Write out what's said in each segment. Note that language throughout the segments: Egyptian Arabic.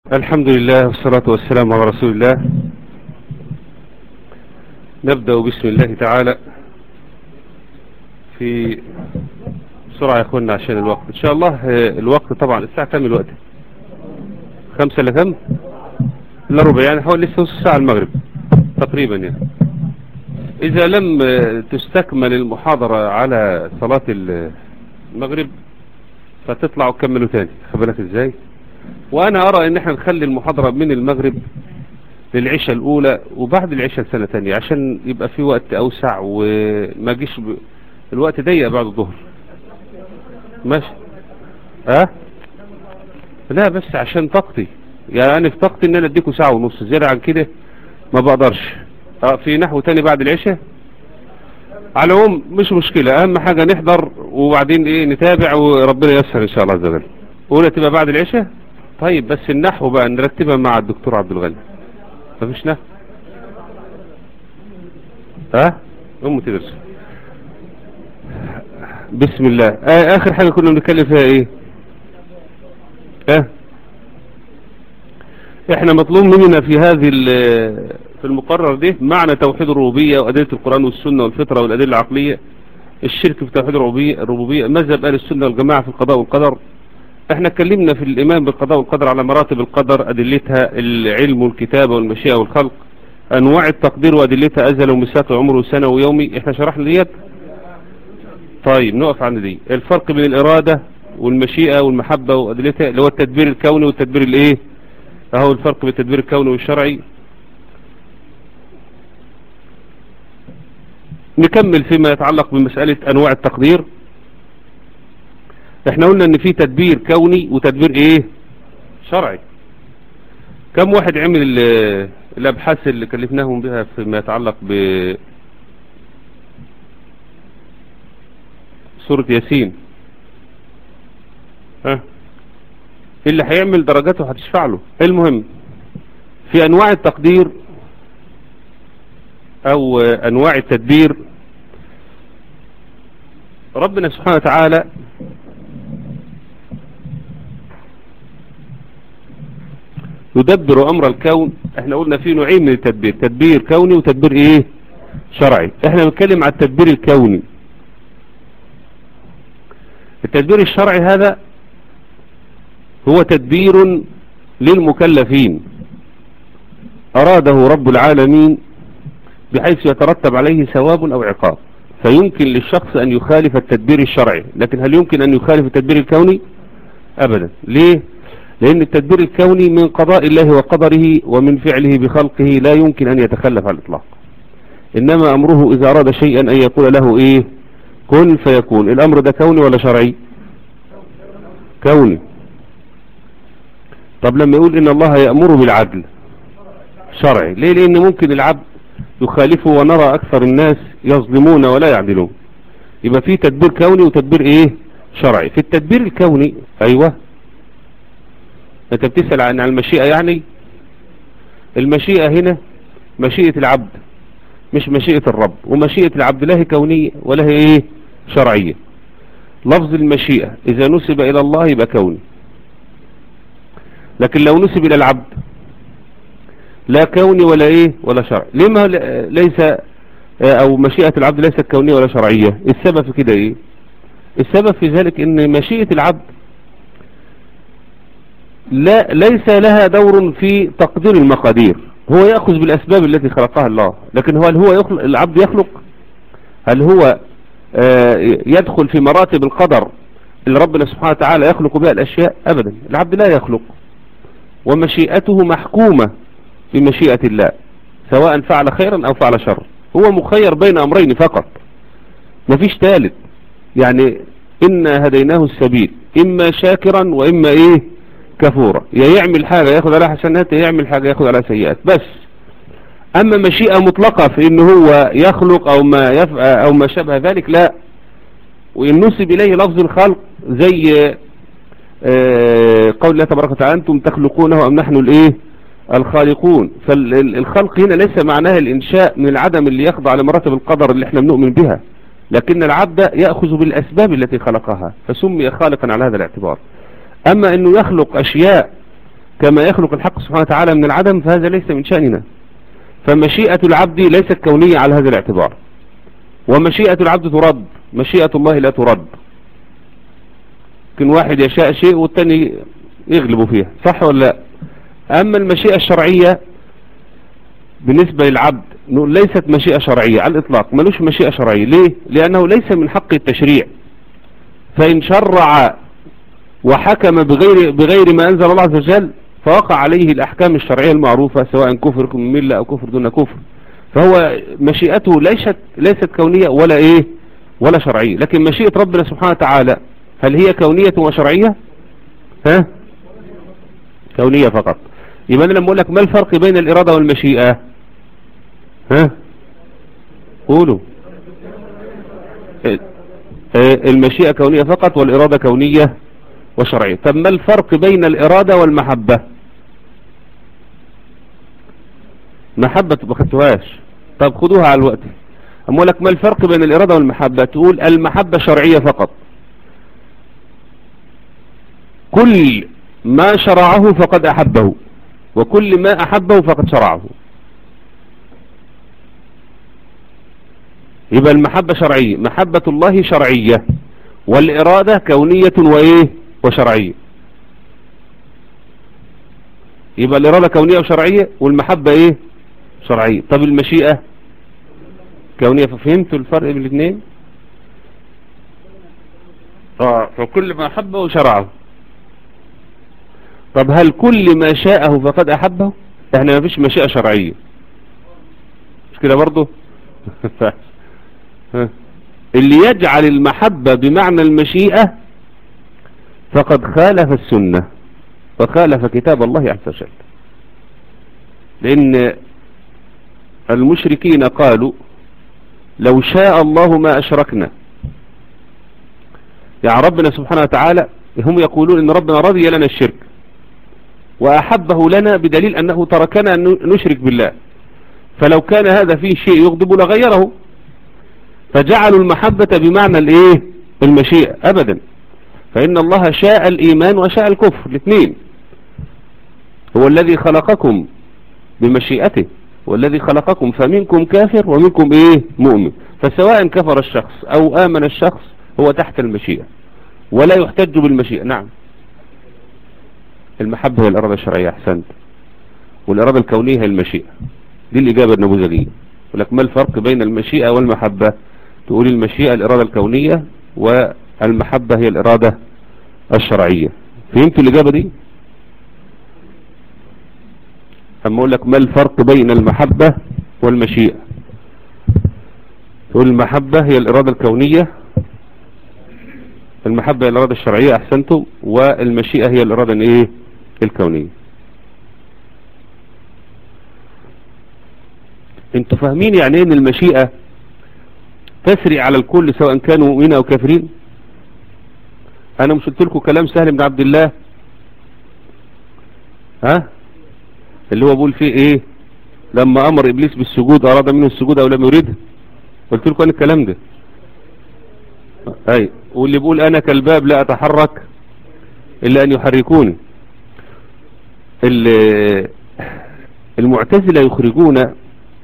الحمد لله والصلاة والسلام على رسول الله نبدأ بسم الله تعالى في بسرعة يا اخوانا عشان الوقت ان شاء الله الوقت طبعا الساعة كام الوقت خمسة الا كام الا ربع يعني حوالي لسه نص ساعة المغرب تقريبا يعني اذا لم تستكمل المحاضرة على صلاة المغرب فتطلع وكملوا تاني خبرك ازاي وانا ارى ان احنا نخلي المحاضرة من المغرب للعشاء الاولى وبعد العشاء سنة تانية عشان يبقى في وقت اوسع وما جيش ب... الوقت ضيق بعد الظهر ماشي ها أه؟ لا بس عشان طاقتي يعني انا في طاقتي ان انا اديكم ساعة ونص زيادة عن كده ما بقدرش اه في نحو تاني بعد العشاء على العموم مش مشكلة اهم حاجة نحضر وبعدين ايه نتابع وربنا ييسر ان شاء الله عز وجل اولى تبقى بعد العشاء طيب بس النحو بقى نرتبها مع الدكتور عبد الغني مفيش نحو ها ام تدرس بسم الله آه اخر حاجة كنا بنتكلم فيها ايه ها احنا مطلوب مننا في هذه في المقرر ده معنى توحيد الربوبية وأدلة القرآن والسنة والفطرة والأدلة العقلية الشرك في توحيد الربوبية الربوبية مذهب أهل السنة والجماعة في القضاء والقدر احنا اتكلمنا في الإيمان بالقضاء والقدر على مراتب القدر أدلتها العلم والكتابة والمشيئة والخلق أنواع التقدير وأدلتها أزل ومساق عمره سنة ويومي احنا شرحنا ديت طيب نقف عند دي الفرق بين الإرادة والمشيئة والمحبة وأدلتها اللي هو التدبير الكوني والتدبير الايه اهو الفرق بين التدبير الكوني والشرعي نكمل فيما يتعلق بمسألة أنواع التقدير احنا قلنا ان في تدبير كوني وتدبير ايه شرعي كم واحد عمل الابحاث اللي كلفناهم بها فيما يتعلق ب سورة ياسين ها اللي هيعمل درجاته هتشفع له المهم في انواع التقدير او انواع التدبير ربنا سبحانه وتعالى يدبر امر الكون احنا قلنا في نوعين من التدبير تدبير كوني وتدبير ايه شرعي احنا بنتكلم على التدبير الكوني التدبير الشرعي هذا هو تدبير للمكلفين أراده رب العالمين بحيث يترتب عليه ثواب أو عقاب فيمكن للشخص أن يخالف التدبير الشرعي لكن هل يمكن أن يخالف التدبير الكوني أبدا ليه لأن التدبير الكوني من قضاء الله وقدره ومن فعله بخلقه لا يمكن أن يتخلف على الإطلاق إنما أمره إذا أراد شيئا أن يقول له إيه كن فيكون الأمر ده كوني ولا شرعي كوني طب لما يقول إن الله يأمر بالعدل شرعي ليه لأن ممكن العبد يخالفه ونرى أكثر الناس يظلمون ولا يعدلون يبقى في تدبير كوني وتدبير إيه شرعي في التدبير الكوني أيوة انت بتسأل عن المشيئة يعني المشيئة هنا مشيئة العبد مش مشيئة الرب ومشيئة العبد لا هي كونية ولا هي ايه شرعية لفظ المشيئة اذا نسب الى الله يبقى كوني لكن لو نسب الى العبد لا كوني ولا ايه ولا شرعي لما ليس او مشيئة العبد ليست كونية ولا شرعية السبب في كده ايه السبب في ذلك ان مشيئة العبد لا ليس لها دور في تقدير المقادير هو يأخذ بالأسباب التي خلقها الله لكن هو هل هو يخلق العبد يخلق هل هو آه يدخل في مراتب القدر اللي ربنا سبحانه وتعالى يخلق بها الأشياء أبدا العبد لا يخلق ومشيئته محكومة بمشيئة الله سواء فعل خيرا أو فعل شر هو مخير بين أمرين فقط مفيش ثالث يعني إنا هديناه السبيل إما شاكرا وإما إيه كفورة يا يعمل حاجة ياخد عليها حسنات يا يعمل حاجة ياخد عليها سيئات بس اما مشيئة مطلقة في انه هو يخلق او ما يفعل او ما شابه ذلك لا وان نسب اليه لفظ الخلق زي قول الله تبارك وتعالى انتم تخلقونه ام نحن الايه الخالقون فالخلق هنا ليس معناها الانشاء من العدم اللي يخضع لمراتب القدر اللي احنا بنؤمن بها لكن العبد يأخذ بالاسباب التي خلقها فسمي خالقا على هذا الاعتبار اما انه يخلق اشياء كما يخلق الحق سبحانه وتعالى من العدم فهذا ليس من شأننا فمشيئة العبد ليست كونية على هذا الاعتبار ومشيئة العبد ترد مشيئة الله لا ترد يمكن واحد يشاء شيء والتاني يغلب فيها صح ولا لا أما المشيئة الشرعية بالنسبة للعبد ليست مشيئة شرعية على الإطلاق ملوش مشيئة شرعية ليه؟ لأنه ليس من حق التشريع فإن شرع وحكم بغير, بغير ما أنزل الله عز وجل فوقع عليه الأحكام الشرعية المعروفة سواء كفر من ملة أو كفر دون كفر فهو مشيئته ليست, ليست كونية ولا إيه ولا شرعية لكن مشيئة ربنا سبحانه وتعالى هل هي كونية وشرعية ها كونية فقط يبقى أنا لما أقول لك ما الفرق بين الإرادة والمشيئة ها قولوا المشيئة كونية فقط والإرادة كونية وشرعية طب ما الفرق بين الإرادة والمحبة محبة ما خدتوهاش طب خدوها على الوقت أقول لك ما الفرق بين الإرادة والمحبة تقول المحبة شرعية فقط كل ما شرعه فقد أحبه وكل ما أحبه فقد شرعه يبقى المحبة شرعية محبة الله شرعية والإرادة كونية وإيه وشرعية يبقى الإرادة كونية وشرعية والمحبة إيه شرعية طب المشيئة كونية ففهمتوا الفرق بين الاثنين اه فكل ما أحبه وشرعه طب هل كل ما شاءه فقد أحبه احنا ما فيش مشيئة شرعية مش كده برضه اللي يجعل المحبة بمعنى المشيئة فقد خالف السنة وخالف كتاب الله عز وجل لأن المشركين قالوا لو شاء الله ما أشركنا يعني ربنا سبحانه وتعالى هم يقولون إن ربنا رضي لنا الشرك وأحبه لنا بدليل أنه تركنا أن نشرك بالله فلو كان هذا فيه شيء يغضب لغيره فجعلوا المحبة بمعنى الايه المشيئة ابدا فان الله شاء الايمان وشاء الكفر الاثنين هو الذي خلقكم بمشيئته والذي خلقكم فمنكم كافر ومنكم ايه مؤمن فسواء كفر الشخص او امن الشخص هو تحت المشيئة ولا يحتج بالمشيئة نعم المحبة هي الارادة الشرعية احسنت والارادة الكونية هي المشيئة دي الاجابة النموذجية ولك ما الفرق بين المشيئة والمحبة تقول المشيئة الإرادة الكونية والمحبة هي الإرادة الشرعية فهمتوا الإجابة دي أما أقول لك ما الفرق بين المحبة والمشيئة تقول المحبة هي الإرادة الكونية المحبة هي الإرادة الشرعية أحسنتم والمشيئة هي الإرادة الإيه الكونية انتوا فاهمين يعني ايه ان المشيئة تسري على الكل سواء كانوا مؤمنين او كافرين انا مش قلت لكم كلام سهل بن عبد الله ها اللي هو بيقول فيه ايه لما امر ابليس بالسجود اراد منه السجود او لم يريده قلت لكم انا الكلام ده اي واللي بيقول انا كالباب لا اتحرك الا ان يحركوني المعتزلة يخرجون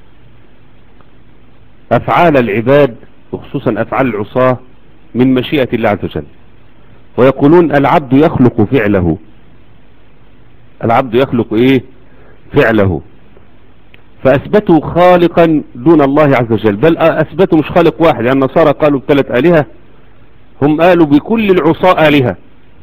افعال العباد وخصوصا افعال العصاة من مشيئة الله عز وجل ويقولون العبد يخلق فعله العبد يخلق ايه فعله فاثبتوا خالقا دون الله عز وجل بل اثبتوا مش خالق واحد يعني النصارى قالوا بثلاث الهة هم قالوا بكل العصاة الهة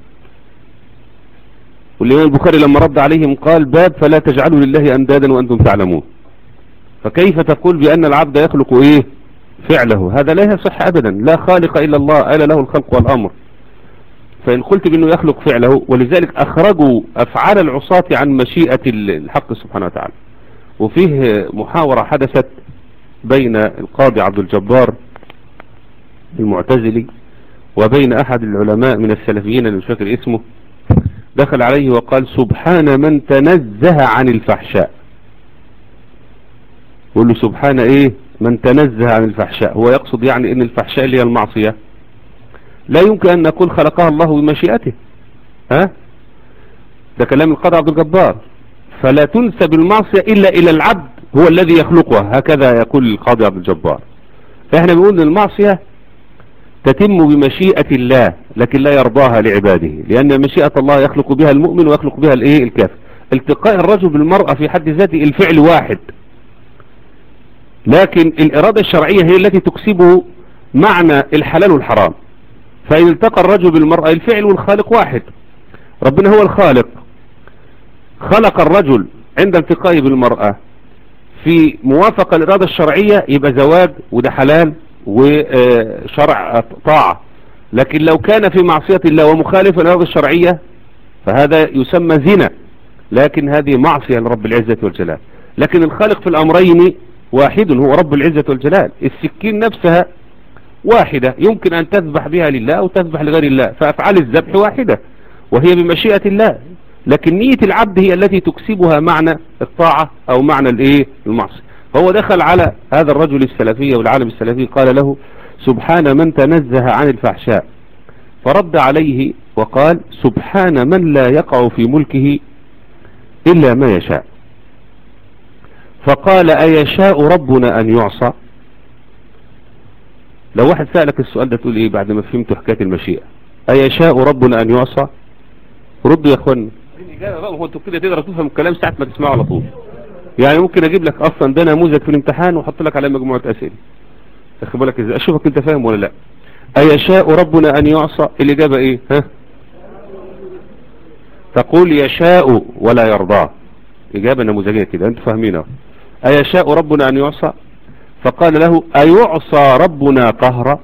والإمام البخاري لما رد عليهم قال باب فلا تجعلوا لله أندادا وأنتم تعلمون فكيف تقول بأن العبد يخلق إيه فعله هذا لا يصح أبدا لا خالق إلا الله ألا له الخلق والأمر فإن قلت بأنه يخلق فعله ولذلك أخرجوا أفعال العصاة عن مشيئة الحق سبحانه وتعالى وفيه محاورة حدثت بين القاضي عبد الجبار المعتزلي وبين أحد العلماء من السلفيين اللي مش فاكر اسمه دخل عليه وقال سبحان من تنزه عن الفحشاء يقول له سبحان ايه من تنزه عن الفحشاء هو يقصد يعني ان الفحشاء اللي هي المعصية لا يمكن ان نقول خلقها الله بمشيئته ها ده كلام القاضي عبد الجبار فلا تنسب المعصية إلا إلى العبد هو الذي يخلقها هكذا يقول القاضي عبد الجبار فإحنا بنقول أن المعصية تتم بمشيئة الله لكن لا يرضاها لعباده لأن مشيئة الله يخلق بها المؤمن ويخلق بها الايه الكافر التقاء الرجل بالمرأة في حد ذاته الفعل واحد لكن الإرادة الشرعية هي التي تكسبه معنى الحلال والحرام فإن التقى الرجل بالمرأة الفعل والخالق واحد ربنا هو الخالق خلق الرجل عند التقائه بالمرأة في موافقة الإرادة الشرعية يبقى زواج وده حلال وشرع طاعة لكن لو كان في معصية الله ومخالف الإرادة الشرعية فهذا يسمى زنا لكن هذه معصية لرب العزة والجلال لكن الخالق في الأمرين واحد هو رب العزة والجلال السكين نفسها واحدة يمكن أن تذبح بها لله أو تذبح لغير الله فأفعال الذبح واحدة وهي بمشيئة الله لكن نية العبد هي التي تكسبها معنى الطاعة أو معنى الايه المعصية فهو دخل على هذا الرجل السلفي والعالم السلفي قال له سبحان من تنزه عن الفحشاء فرد عليه وقال سبحان من لا يقع في ملكه إلا ما يشاء فقال أيشاء ربنا أن يعصى لو واحد سألك السؤال ده تقول إيه بعد ما فهمت حكاية المشيئة أيشاء ربنا أن يعصى ردوا يا أخوان هو انتوا كده تقدر تفهم الكلام ساعة ما تسمعه على طول يعني ممكن اجيب لك اصلا ده نموذج في الامتحان واحط لك عليه مجموعة اسئله اخد بالك ازاي اشوفك انت فاهم ولا لا ايشاء ربنا ان يعصى الاجابة ايه ها تقول يشاء ولا يرضى اجابة نموذجية كده انتوا فاهمينها ايشاء ربنا ان يعصى فقال له ايعصى ربنا قهرا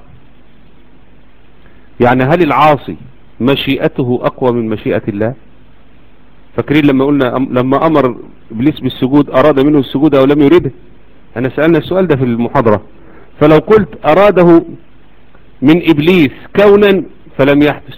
يعني هل العاصي مشيئته اقوى من مشيئة الله فاكرين لما قلنا لما امر ابليس بالسجود اراد منه السجود او لم يريده انا سألنا السؤال ده في المحاضرة فلو قلت اراده من ابليس كونا فلم يحدث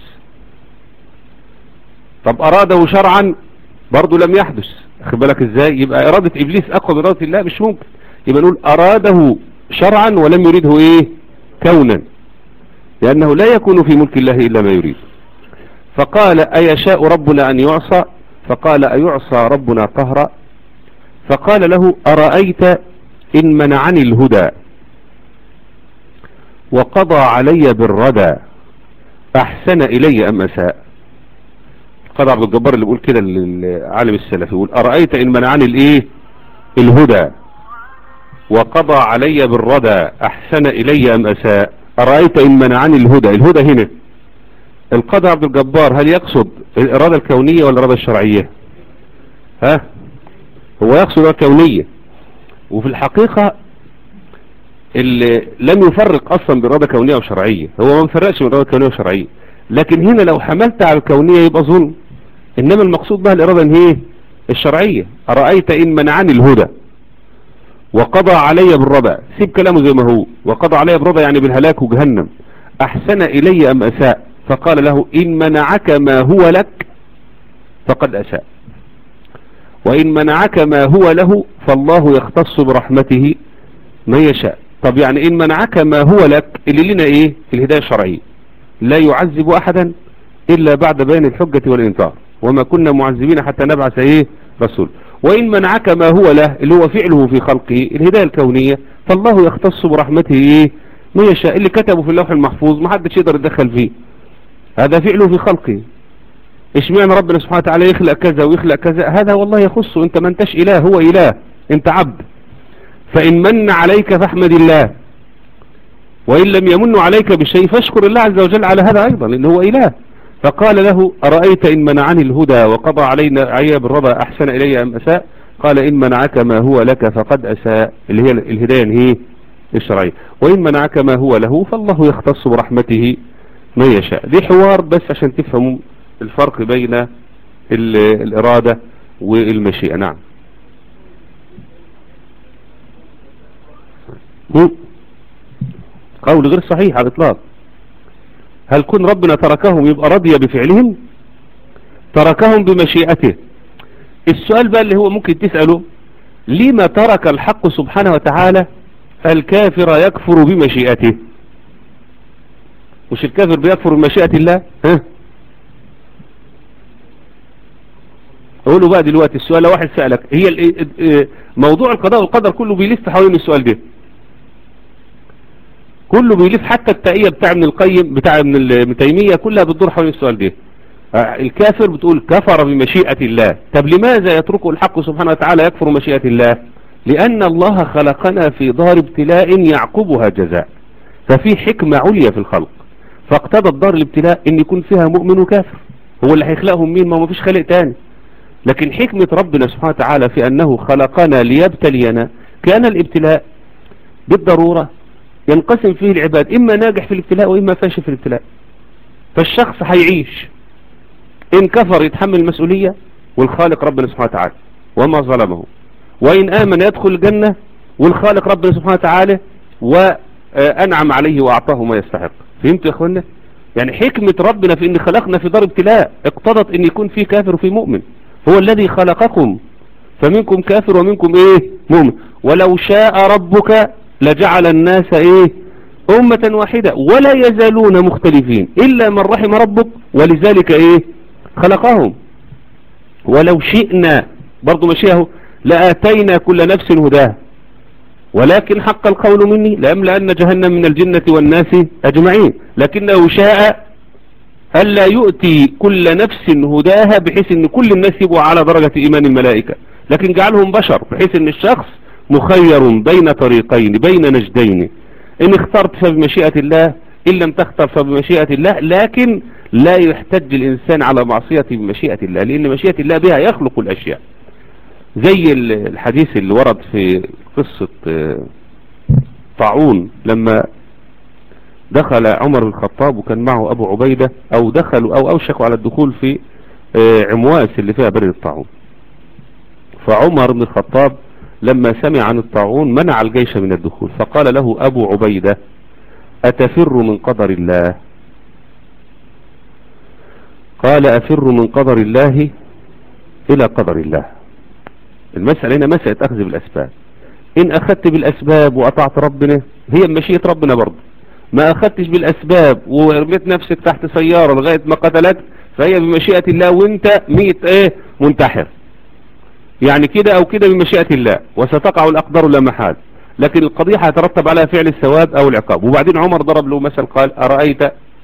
طب اراده شرعا برضه لم يحدث اخد بالك ازاي يبقى ارادة ابليس اقوى من ارادة الله مش ممكن يبقى نقول اراده شرعا ولم يريده ايه كونا لانه لا يكون في ملك الله الا ما يريد فقال ايشاء ربنا ان يعصى فقال أيعصى ربنا قهرا فقال له أرأيت إن منعني الهدى وقضى علي بالردى أحسن إلي أم أساء قضى عبد الجبار اللي بيقول كده للعالم السلفي يقول أرأيت إن منعني الإيه الهدى وقضى علي بالردى أحسن إلي أم أساء أرأيت إن منعني الهدى الهدى هنا القاضي عبد الجبار هل يقصد الإرادة الكونية ولا الإرادة الشرعية ها هو يقصد الإرادة الكونية وفي الحقيقة اللي لم يفرق أصلا بإرادة كونية وشرعية هو ما مفرقش بين إرادة كونية وشرعية لكن هنا لو حملت على الكونية يبقى ظلم إنما المقصود بها الإرادة هي الشرعية أرأيت إن منعني الهدى وقضى علي بالربع سيب كلامه زي ما هو وقضى علي بالربع يعني بالهلاك وجهنم أحسن إلي أم أساء فقال له إن منعك ما هو لك فقد أساء وإن منعك ما هو له فالله يختص برحمته ما يشاء طب يعني إن منعك ما هو لك اللي لنا إيه الهداية الشرعية لا يعذب أحدا إلا بعد بيان الحجة والإنكار وما كنا معذبين حتى نبعث إيه رسول وإن منعك ما هو له اللي هو فعله في خلقه الهداية الكونية فالله يختص برحمته إيه ما يشاء اللي كتبه في اللوح المحفوظ ما حدش يقدر يتدخل فيه هذا فعله في خلقه ايش معنى ربنا سبحانه وتعالى يخلق كذا ويخلق كذا هذا والله يخصه انت ما انتش اله هو اله انت عبد فان من عليك فاحمد الله وان لم يمن عليك بشيء فاشكر الله عز وجل على هذا ايضا لانه هو اله فقال له أرأيت إن منعني الهدى وقضى علينا عيا بالرضا أحسن إلي أم أساء قال إن منعك ما هو لك فقد أساء اللي هي الهداية هي الشرعية وإن منعك ما هو له فالله يختص برحمته ما يشاء دي حوار بس عشان تفهموا الفرق بين الإرادة والمشيئة نعم قول غير صحيح على الإطلاق هل كن ربنا تركهم يبقى رضي بفعلهم تركهم بمشيئته السؤال بقى اللي هو ممكن تسأله لما ترك الحق سبحانه وتعالى الكافر يكفر بمشيئته مش الكافر بيكفر بمشيئة الله ها اقول له بقى دلوقتي السؤال لو واحد سألك هي ال- اه- موضوع القضاء والقدر كله بيلف حوالين السؤال ده كله بيلف حتى التقية بتاع ابن القيم بتاع ابن ال- ابن تيمية كلها بتدور حوالين السؤال ده اه، الكافر بتقول كفر بمشيئة الله طب لماذا يتركه الحق سبحانه وتعالى يكفر مشيئة الله لأن الله خلقنا في دار ابتلاء يعقبها جزاء ففي حكمة عليا في الخلق فاقتضت دار الابتلاء ان يكون فيها مؤمن وكافر هو اللي هيخلقهم مين ما هو مفيش خالق تاني لكن حكمة ربنا سبحانه وتعالى في أنه خلقنا ليبتلينا كان الابتلاء بالضرورة ينقسم فيه العباد إما ناجح في الابتلاء وإما فاشل في الابتلاء فالشخص هيعيش إن كفر يتحمل المسؤولية والخالق ربنا سبحانه وتعالى وما ظلمه وإن آمن يدخل الجنة والخالق ربنا سبحانه وتعالى وأنعم عليه وأعطاه ما يستحق فهمت يا أخوانا يعني حكمة ربنا في ان خلقنا في دار ابتلاء اقتضت ان يكون في كافر وفي مؤمن هو الذي خلقكم فمنكم كافر ومنكم ايه مؤمن ولو شاء ربك لجعل الناس ايه امة واحدة ولا يزالون مختلفين الا من رحم ربك ولذلك ايه خلقهم ولو شئنا برضو مشيئه لآتينا كل نفس هداها ولكن حق القول مني لأملأن جهنم من الجنة والناس أجمعين لكنه شاء ألا يؤتي كل نفس هداها بحيث أن كل الناس يبقوا على درجة إيمان الملائكة لكن جعلهم بشر بحيث أن الشخص مخير بين طريقين بين نجدين إن اخترت فبمشيئة الله إن لم تختر فبمشيئة الله لكن لا يحتج الإنسان على معصية بمشيئة الله لأن مشيئة الله بها يخلق الأشياء زي الحديث اللي ورد في قصة آه، طاعون لما دخل عمر بن الخطاب وكان معه أبو عبيدة أو دخلوا أو أوشكوا على الدخول في آه، عمواس اللي فيها برد الطاعون فعمر بن الخطاب لما سمع عن الطاعون منع الجيش من الدخول فقال له أبو عبيدة أتفر من قدر الله قال أفر من قدر الله إلى قدر الله المسألة هنا مسألة أخذ بالأسباب إن أخذت بالأسباب وأطعت ربنا هي مشيئة ربنا برضه ما أخذتش بالأسباب ورميت نفسك تحت سيارة لغاية ما قتلت فهي بمشيئة الله وانت ميت ايه منتحر يعني كده او كده بمشيئة الله وستقع الأقدار لا محال لكن القضية هيترتب على فعل الثواب او العقاب وبعدين عمر ضرب له مثل قال أرأيت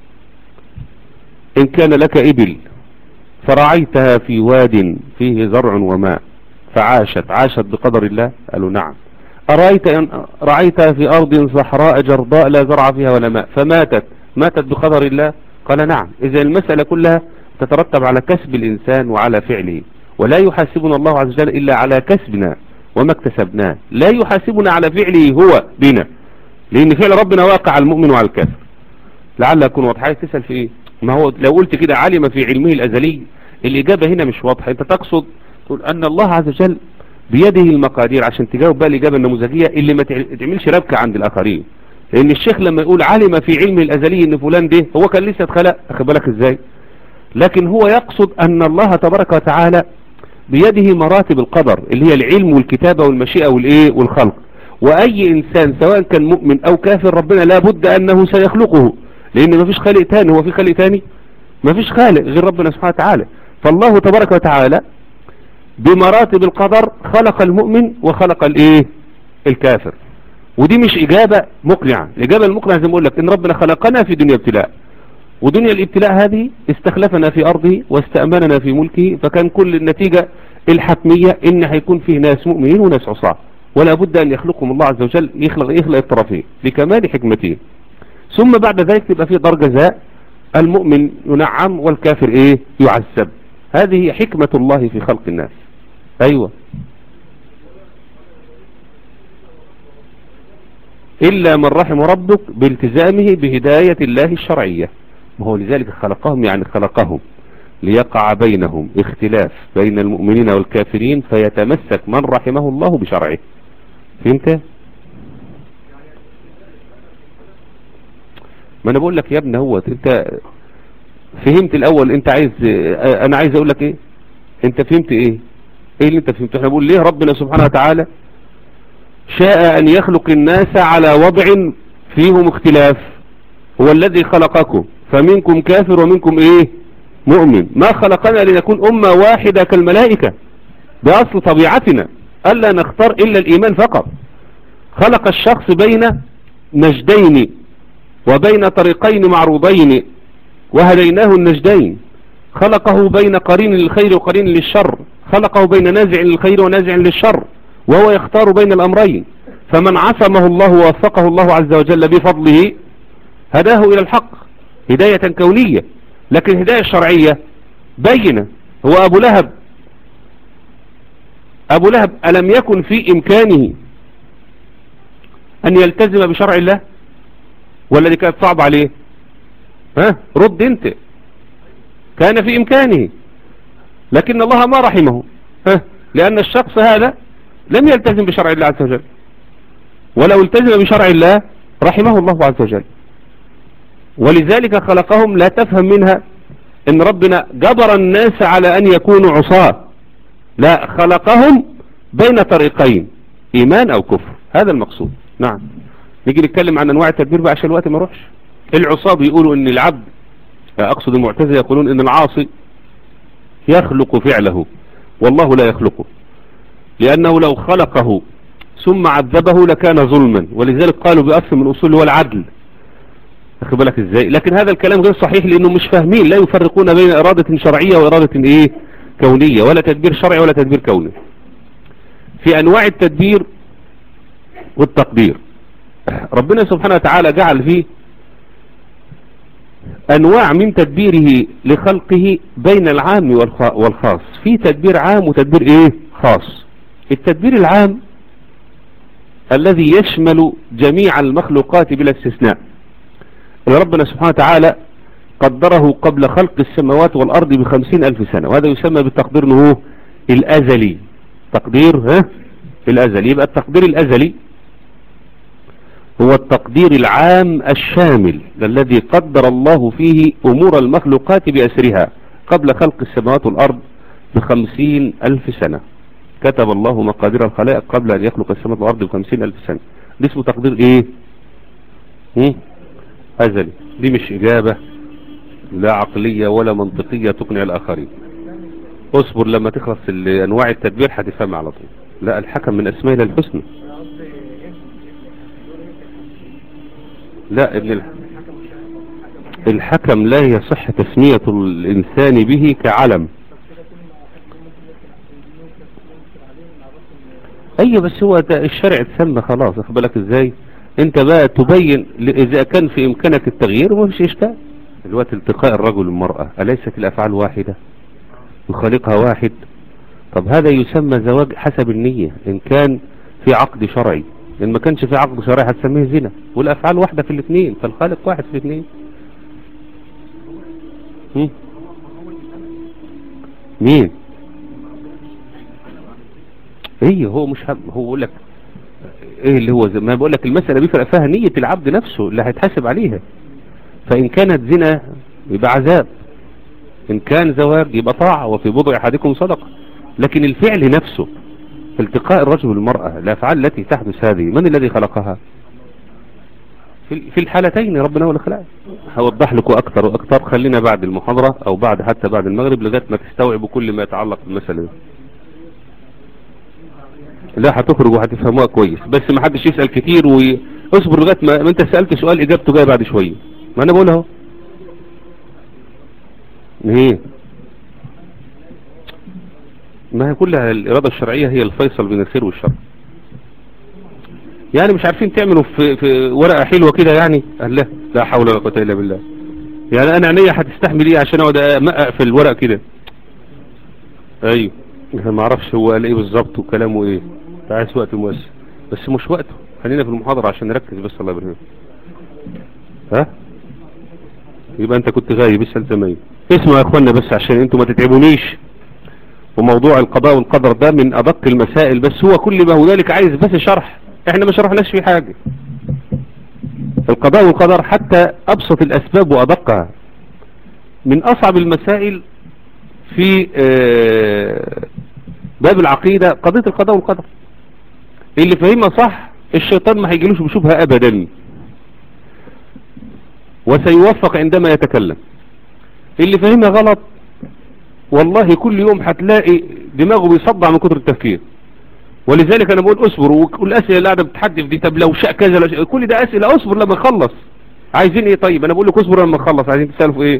إن كان لك إبل فرعيتها في واد فيه زرع وماء فعاشت عاشت بقدر الله قالوا نعم أرأيت أن رعيتها في أرض صحراء جرضاء لا زرع فيها ولا ماء فماتت ماتت بقدر الله قال نعم إذا المسألة كلها تترتب على كسب الإنسان وعلى فعله ولا يحاسبنا الله عز وجل إلا على كسبنا وما اكتسبناه لا يحاسبنا على فعله هو بنا لأن فعل ربنا واقع على المؤمن وعلى الكافر لعل أكون واضح عايز تسأل في إيه ما هو لو قلت كده علم في علمه الأزلي الإجابة هنا مش واضحة أنت تقصد تقول أن الله عز وجل بيده المقادير عشان تجاوب بقى الإجابة النموذجية اللي ما تعملش ربكة عند الآخرين لأن الشيخ لما يقول علم في علمه الأزلي أن فلان ده هو كان لسه اتخلق أخد بالك إزاي لكن هو يقصد أن الله تبارك وتعالى بيده مراتب القدر اللي هي العلم والكتابة والمشيئة والإيه والخلق وأي إنسان سواء كان مؤمن أو كافر ربنا لا بد أنه سيخلقه لأن ما فيش خالق تاني هو في خالق تاني ما فيش خالق غير ربنا سبحانه وتعالى فالله تبارك وتعالى بمراتب القدر خلق المؤمن وخلق الايه الكافر ودي مش اجابة مقنعة الاجابة المقنعة زي ما اقول لك ان ربنا خلقنا في دنيا ابتلاء ودنيا الابتلاء هذه استخلفنا في ارضه واستأمننا في ملكه فكان كل النتيجة الحتمية ان هيكون فيه ناس مؤمنين وناس عصاة ولا بد ان يخلقهم الله عز وجل يخلق يخلق الطرفين لكمال حكمته ثم بعد ذلك تبقى في دار جزاء المؤمن ينعم والكافر ايه يعذب هذه حكمة الله في خلق الناس ايوه الا من رحم ربك بالتزامه بهداية الله الشرعية وهو لذلك خلقهم يعني خلقهم ليقع بينهم اختلاف بين المؤمنين والكافرين فيتمسك من رحمه الله بشرعه فهمت ما انا بقول لك يا ابني هو انت فهمت الاول انت عايز انا عايز اقول لك ايه انت فهمت ايه ايه اللي انت فهمته احنا بنقول ليه ربنا سبحانه وتعالى شاء ان يخلق الناس على وضع فيهم اختلاف هو الذي خلقكم فمنكم كافر ومنكم ايه مؤمن ما خلقنا لنكون أمة واحدة كالملائكة بأصل طبيعتنا ألا نختار إلا الإيمان فقط خلق الشخص بين نجدين وبين طريقين معروضين وهديناه النجدين خلقه بين قرين للخير وقرين للشر خلقه بين نازع للخير ونازع للشر وهو يختار بين الأمرين فمن عصمه الله ووفقه الله عز وجل بفضله هداه إلى الحق هداية كونية لكن هداية شرعية بينة هو أبو لهب أبو لهب ألم يكن في إمكانه أن يلتزم بشرع الله ولا دي كانت صعب عليه ها رد انت كان في إمكانه لكن الله ما رحمه ها لأن الشخص هذا لم يلتزم بشرع الله عز وجل ولو التزم بشرع الله رحمه الله عز وجل ولذلك خلقهم لا تفهم منها ان ربنا جبر الناس على ان يكونوا عصاة لا خلقهم بين طريقين ايمان او كفر هذا المقصود نعم نيجي نتكلم عن انواع التدبير بقى عشان الوقت ما يروحش العصاة بيقولوا ان العبد اقصد المعتزله يقولون ان العاصي يخلق فعله والله لا يخلقه لانه لو خلقه ثم عذبه لكان ظلما ولذلك قالوا بأصل من أصول هو العدل أخي بالك إزاي لكن هذا الكلام غير صحيح لأنه مش فاهمين لا يفرقون بين إرادة شرعية وإرادة إيه كونية ولا تدبير شرعي ولا تدبير كوني في أنواع التدبير والتقدير ربنا سبحانه وتعالى جعل فيه أنواع من تدبيره لخلقه بين العام والخاص في تدبير عام وتدبير إيه خاص التدبير العام الذي يشمل جميع المخلوقات بلا استثناء ربنا سبحانه وتعالى قدره قبل خلق السماوات والأرض بخمسين ألف سنة وهذا يسمى بالتقدير انه الأزلي تقدير ها الأزلي يبقى التقدير الأزلي هو التقدير العام الشامل الذي قدر الله فيه أمور المخلوقات بأسرها قبل خلق السماوات والأرض بخمسين ألف سنة كتب الله مقادير الخلائق قبل أن يخلق السماء والأرض بخمسين ألف سنة دي اسمه تقدير إيه هم؟ أزلي دي مش إجابة لا عقلية ولا منطقية تقنع الآخرين اصبر لما تخلص أنواع التدبير هتفهم على طول لا الحكم من أسماء الحسنى لا ابن الحكم لا يصح تسمية الإنسان به كعلم ايوه بس هو الشرع اتسمى خلاص اخد بالك ازاي انت بقى تبين اذا كان في امكانك التغيير ومفيش اشكال دلوقتي التقاء الرجل والمرأة اليست الافعال واحدة وخالقها واحد طب هذا يسمى زواج حسب النية ان كان في عقد شرعي ان ما كانش في عقد شرعي هتسميه زنا والافعال واحدة في الاثنين فالخالق واحد في الاثنين مين ايه هو مش هم هو بيقول لك ايه اللي هو زي ما بقول لك المسألة بيفرق فيها نية العبد نفسه اللي هيتحاسب عليها فإن كانت زنا يبقى عذاب إن كان زواج يبقى طاعة وفي بضع أحدكم صدقة لكن الفعل نفسه التقاء الرجل والمرأة الأفعال التي تحدث هذه من الذي خلقها في الحالتين ربنا هو اللي خلقها هوضح لكم أكثر وأكثر خلينا بعد المحاضرة أو بعد حتى بعد المغرب لغاية ما تستوعبوا كل ما يتعلق بالمسألة دي لا هتخرج وهتفهموها كويس بس ما حدش يسأل كتير واصبر لغاية ما انت سألت سؤال اجابته جايه بعد شوية ما انا بقول اهو ايه ما هي كلها الارادة الشرعية هي الفيصل بين الخير والشر يعني مش عارفين تعملوا في, في ورقة حلوة كده يعني قال لا لا حول ولا قوة الا بالله يعني انا عينيا هتستحمل ايه عشان اقعد امقق في الورق كده ايوه ما اعرفش هو قال ايه بالظبط وكلامه ايه عايز وقت موسع بس مش وقته خلينا في المحاضرة عشان نركز بس الله يبارك ها يبقى انت كنت غايب اسال زمايل اسمعوا يا اخوانا بس عشان انتوا ما تتعبونيش وموضوع القضاء والقدر ده من ادق المسائل بس هو كل ما هنالك عايز بس شرح احنا ما شرحناش فيه حاجة القضاء والقدر حتى ابسط الاسباب وادقها من اصعب المسائل في باب العقيدة قضية القضاء والقدر اللي فهمها صح الشيطان ما هيجيلوش بشبهة ابدا وسيوفق عندما يتكلم اللي فهمها غلط والله كل يوم هتلاقي دماغه بيصدع من كتر التفكير ولذلك انا بقول اصبر والاسئله اللي قاعده بتحدث دي طب لو شاء كذا لو شاء كل ده اسئله اصبر لما نخلص عايزين ايه طيب انا بقول لك اصبر لما نخلص عايزين تسالوا في ايه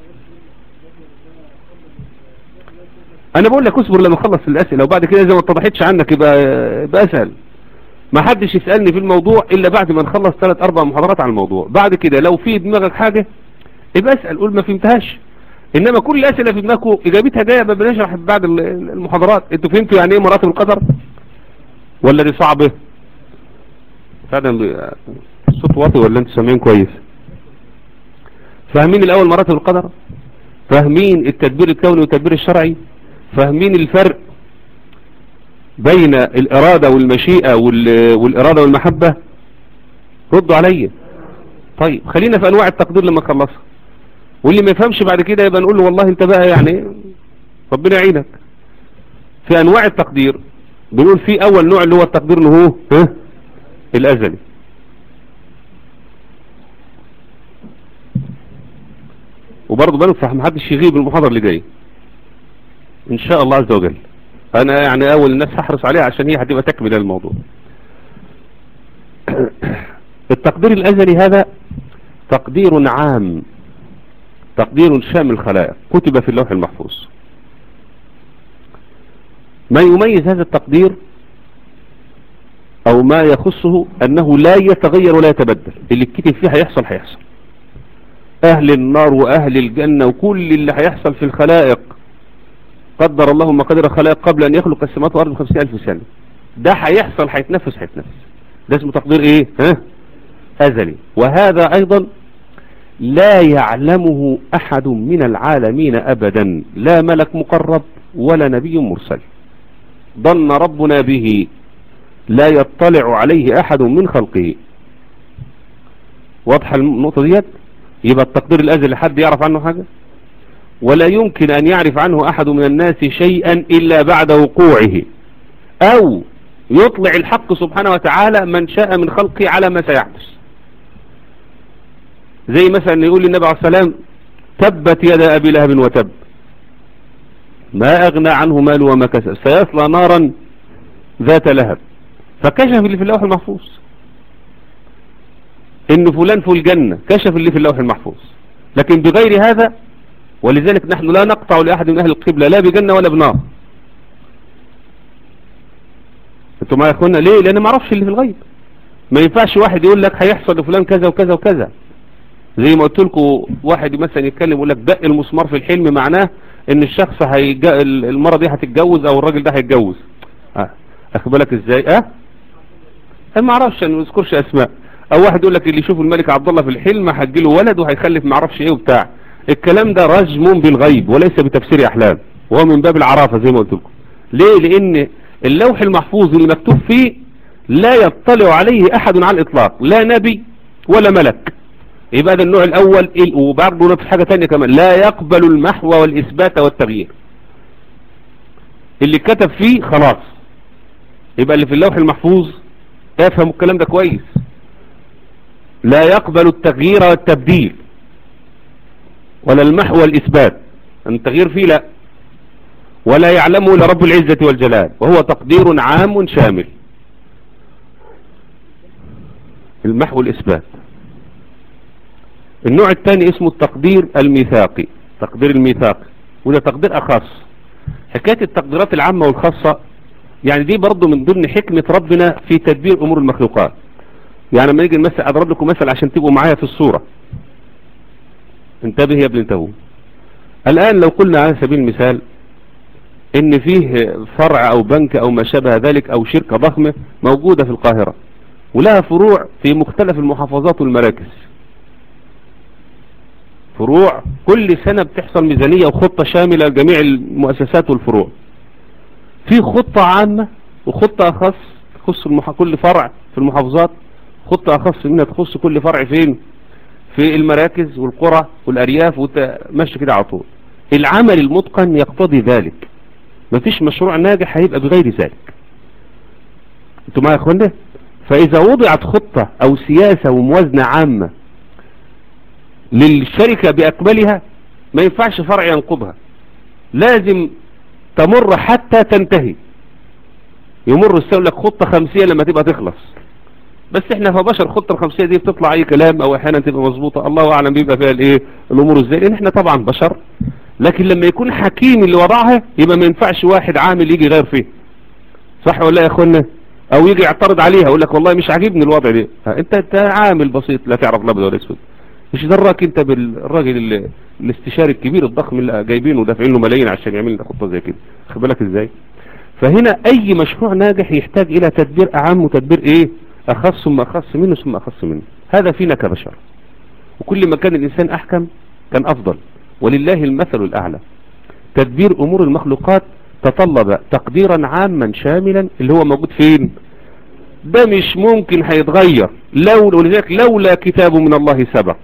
انا بقول لك اصبر لما اخلص الاسئله وبعد كده اذا ما اتضحتش عنك يبقى يبقى اسهل ما حدش يسالني في الموضوع الا بعد ما نخلص ثلاث اربع محاضرات عن الموضوع بعد كده لو في دماغك حاجه يبقى اسال قول ما فهمتهاش انما كل الاسئله في دماغكم اجابتها جايه بنشرح بعد المحاضرات انتوا فهمتوا يعني ايه مراتب القدر ولا دي صعبه فعلا الصوت واطي ولا انتوا سامعين كويس فاهمين الاول مراتب القدر فاهمين التدبير الكوني والتدبير الشرعي فاهمين الفرق بين الإرادة والمشيئة والإرادة والمحبة ردوا عليا طيب خلينا في أنواع التقدير لما نخلصها واللي ما يفهمش بعد كده يبقى نقول له والله انت بقى يعني ربنا يعينك في أنواع التقدير بنقول في أول نوع اللي هو التقدير اللي هو ها الأزلي وبرضه بنصح محدش يغيب المحاضرة اللي جايه ان شاء الله عز وجل انا يعني اول الناس هحرص عليها عشان هي هتبقى تكمل الموضوع التقدير الازلي هذا تقدير عام تقدير شامل الخلائق كتب في اللوح المحفوظ ما يميز هذا التقدير او ما يخصه انه لا يتغير ولا يتبدل اللي كتب فيه هيحصل هيحصل اهل النار واهل الجنة وكل اللي هيحصل في الخلائق قدر الله مقادير الخلائق قبل ان يخلق السماوات والارض بخمسين الف سنة ده هيحصل هيتنفس هيتنفس ده اسمه تقدير ايه ها ازلي وهذا ايضا لا يعلمه احد من العالمين ابدا لا ملك مقرب ولا نبي مرسل ظن ربنا به لا يطلع عليه احد من خلقه واضحة النقطة ديت يبقى التقدير الازلي حد يعرف عنه حاجة ولا يمكن أن يعرف عنه أحد من الناس شيئا إلا بعد وقوعه أو يطلع الحق سبحانه وتعالى من شاء من خلقه على ما سيحدث زي مثلا يقول للنبي عليه السلام تبت يد أبي لهب وتب ما أغنى عنه مال وما كسب سيصلى نارا ذات لهب فكشف اللي في اللوح المحفوظ إن فلان في الجنة كشف اللي في اللوح المحفوظ لكن بغير هذا ولذلك نحن لا نقطع لأحد من أهل القبلة لا بجنة ولا بنار انتوا ما يا ليه لأن ما اعرفش اللي في الغيب ما ينفعش واحد يقول لك هيحصل لفلان كذا وكذا وكذا زي ما قلت لكم واحد مثلا يتكلم يقول لك دق المسمار في الحلم معناه ان الشخص هيج... المرة دي هتتجوز او الراجل ده هيتجوز اه بالك ازاي اه ما اعرفش انا ما اذكرش اسماء او واحد يقول لك اللي يشوف الملك عبد الله في الحلم هتجيله ولد وهيخلف ما اعرفش ايه وبتاع الكلام ده رجم بالغيب وليس بتفسير احلام وهو من باب العرافة زي ما قلت لكم ليه لان اللوح المحفوظ اللي مكتوب فيه لا يطلع عليه احد على الاطلاق لا نبي ولا ملك يبقى ده النوع الاول وبرضه نفس حاجة تانية كمان لا يقبل المحو والاثبات والتغيير اللي كتب فيه خلاص يبقى اللي في اللوح المحفوظ افهم الكلام ده كويس لا يقبل التغيير والتبديل ولا المحو والإثبات التغيير فيه لا ولا يعلمه إلا رب العزة والجلال وهو تقدير عام شامل المحو والإثبات النوع الثاني اسمه التقدير الميثاقي تقدير الميثاقي وده تقدير أخص حكاية التقديرات العامة والخاصة يعني دي برضو من ضمن حكمة ربنا في تدبير أمور المخلوقات يعني لما نيجي نمثل أضرب لكم مثل عشان تبقوا معايا في الصورة انتبه يا ابن انتبه الآن لو قلنا على سبيل المثال ان فيه فرع او بنك او ما شابه ذلك او شركة ضخمة موجودة في القاهرة ولها فروع في مختلف المحافظات والمراكز فروع كل سنة بتحصل ميزانية وخطة شاملة لجميع المؤسسات والفروع في خطة عامة وخطة أخص تخص المح... كل فرع في المحافظات خطة أخص منها تخص كل فرع فين في المراكز والقرى والأرياف وتمشي كده على طول العمل المتقن يقتضي ذلك مفيش مشروع ناجح هيبقى بغير ذلك انتوا معايا يا اخوانا فاذا وضعت خطة او سياسة وموازنة عامة للشركة باكملها ما ينفعش فرع ينقضها لازم تمر حتى تنتهي يمر السنة لك خطة خمسية لما تبقى تخلص بس احنا كبشر الخطة الخمسية دي بتطلع اي كلام او احيانا تبقى مظبوطة الله اعلم بيبقى فيها الايه الامور ازاي لان احنا طبعا بشر لكن لما يكون حكيم اللي وضعها يبقى ما ينفعش واحد عامل يجي غير فيه صح ولا يا اخوانا او يجي يعترض عليها يقول لك والله مش عاجبني الوضع ده انت انت عامل بسيط لا تعرف الابيض ولا اسود مش دراك انت بالراجل اللي الاستشاري الكبير الضخم اللي جايبينه ودافعين له ملايين عشان يعمل لنا خطه زي كده خد بالك ازاي فهنا اي مشروع ناجح يحتاج الى تدبير اعم وتدبير ايه اخص ثم اخص منه ثم اخص منه هذا فينا كبشر وكل ما كان الانسان احكم كان افضل ولله المثل الاعلى تدبير امور المخلوقات تطلب تقديرا عاما شاملا اللي هو موجود فين ده مش ممكن هيتغير لو ولذلك لولا كتاب من الله سبق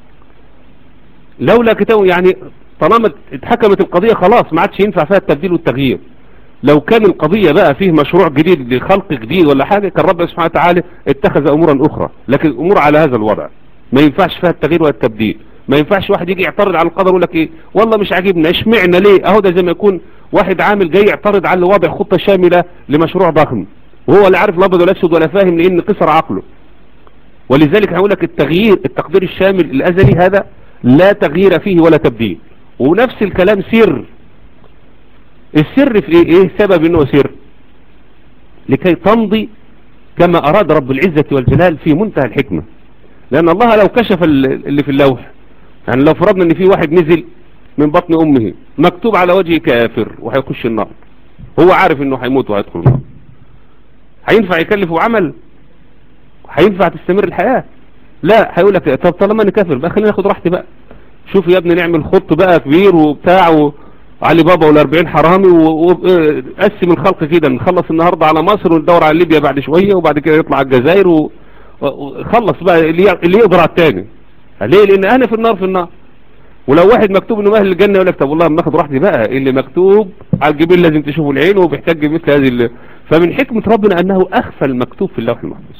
لولا كتاب يعني طالما اتحكمت القضية خلاص ما عادش ينفع فيها التبديل والتغيير لو كان القضية بقى فيه مشروع جديد لخلق جديد ولا حاجة كان رب سبحانه وتعالى اتخذ امورا اخرى لكن الامور على هذا الوضع ما ينفعش فيها التغيير والتبديل ما ينفعش واحد يجي يعترض على القدر ويقول لك ايه والله مش عاجبنا اشمعنا ليه اهو ده زي ما يكون واحد عامل جاي يعترض على وضع خطة شاملة لمشروع ضخم وهو لا عارف الابيض ولا الاسود ولا فاهم لان قصر عقله ولذلك هقول لك التغيير التقدير الشامل الازلي هذا لا تغيير فيه ولا تبديل ونفس الكلام سر السر في ايه ايه سبب انه سر لكي تمضي كما اراد رب العزة والجلال في منتهى الحكمة لان الله لو كشف اللي في اللوح يعني لو فرضنا ان في واحد نزل من بطن امه مكتوب على وجهه كافر وهيخش النار هو عارف انه هيموت وهيدخل النار هينفع يكلفه عمل هينفع تستمر الحياة لا هيقول لك طب طالما انا كافر بقى خلينا ناخد راحتي بقى شوف يا ابني نعمل خط بقى كبير وبتاع وعلي بابا والاربعين حرامي وقسم الخلق كده نخلص النهاردة على مصر وندور على ليبيا بعد شوية وبعد كده يطلع الجزائر وخلص بقى اللي يقدر على التاني ليه لان انا في النار في النار ولو واحد مكتوب انه اهل الجنة يقول لك طب والله ناخد راحتي بقى اللي مكتوب على الجبين لازم تشوفوا العين وبيحتاج مثل هذه اللي فمن حكمة ربنا انه اخفى المكتوب في اللوح المحفوظ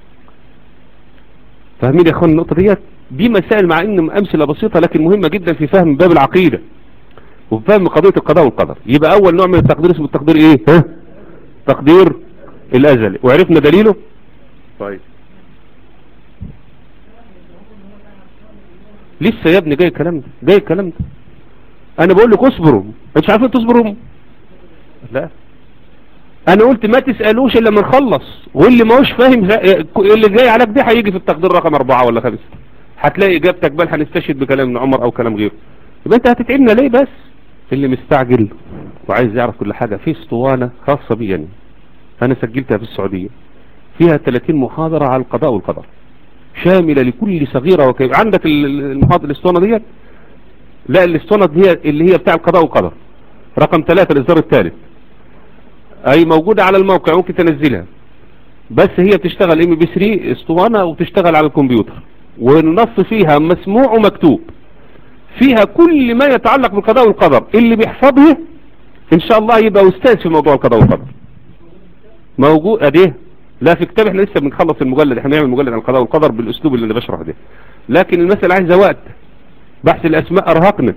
فاهمين يا اخوان النقطة ديت دي مسائل مع ان امثلة بسيطة لكن مهمة جدا في فهم باب العقيدة وفي فهم قضية القضاء والقدر يبقى اول نوع من التقدير اسمه التقدير ايه ها تقدير الازلي وعرفنا دليله طيب لسه يا ابني جاي الكلام ده جاي الكلام ده انا بقول لك اصبروا انتوا عارفين تصبروا لا انا قلت ما تسألوش الا لما نخلص واللي ما هوش فاهم اللي جاي عليك ده هيجي في التقدير رقم اربعة ولا خمسة هتلاقي اجابتك بل هنستشهد بكلام ابن عمر او كلام غيره يبقى انت هتتعبنا ليه بس اللي مستعجل وعايز يعرف كل حاجة في اسطوانة خاصة بي يعني انا سجلتها في السعودية فيها 30 محاضرة على القضاء والقدر شاملة لكل صغيرة وكبيرة عندك المحاضرة الاسطوانة ديت لا الاسطوانة دي اللي هي بتاع القضاء والقدر رقم ثلاثة الاصدار الثالث اي موجودة على الموقع ممكن تنزلها بس هي بتشتغل ام بي 3 اسطوانة وتشتغل على الكمبيوتر والنص فيها مسموع ومكتوب فيها كل ما يتعلق بالقضاء والقدر اللي بيحفظه ان شاء الله يبقى استاذ في موضوع القضاء والقدر موجود اديه لا في كتاب احنا لسه بنخلص المجلد احنا بنعمل مجلد عن القضاء والقدر بالاسلوب اللي انا بشرح ده لكن المسألة عايزة وقت بحث الاسماء ارهقنا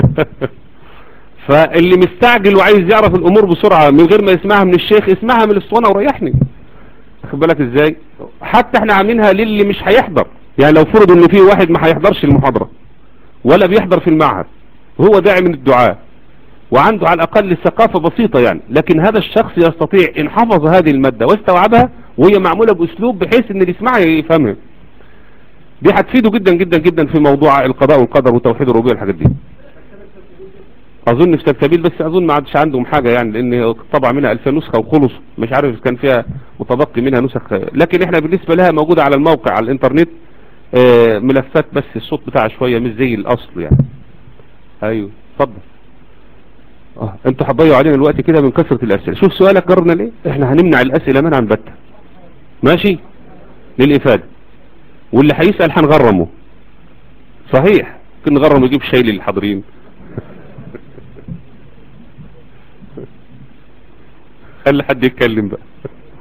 فاللي مستعجل وعايز يعرف الامور بسرعة من غير ما يسمعها من الشيخ اسمعها من الاسطوانة وريحني واخد بالك ازاي حتى احنا عاملينها للي مش هيحضر يعني لو فرض ان في واحد ما هيحضرش المحاضرة ولا بيحضر في المعهد هو داعي من الدعاء وعنده على الاقل ثقافة بسيطة يعني لكن هذا الشخص يستطيع ان حفظ هذه المادة واستوعبها وهي معمولة باسلوب بحيث ان اللي يسمعها يفهمها دي هتفيده جدا جدا جدا في موضوع القضاء والقدر وتوحيد الربوبيه والحاجات دي اظن في سلسبيل بس اظن ما عادش عندهم حاجة يعني لان طبع منها 2000 نسخة وخلص مش عارف كان فيها متبقي منها نسخ لكن احنا بالنسبة لها موجودة على الموقع على الانترنت اه ملفات بس الصوت بتاعها شوية مش زي الاصل يعني ايوه اتفضل اه انتوا هتضيعوا علينا الوقت كده من كثرة الاسئلة شوف سؤالك جرنا ليه احنا هنمنع الاسئلة منعا بتا ماشي للافادة واللي هيسأل هنغرمه صحيح ممكن نغرم يجيب شاي للحاضرين خلي حد يتكلم بقى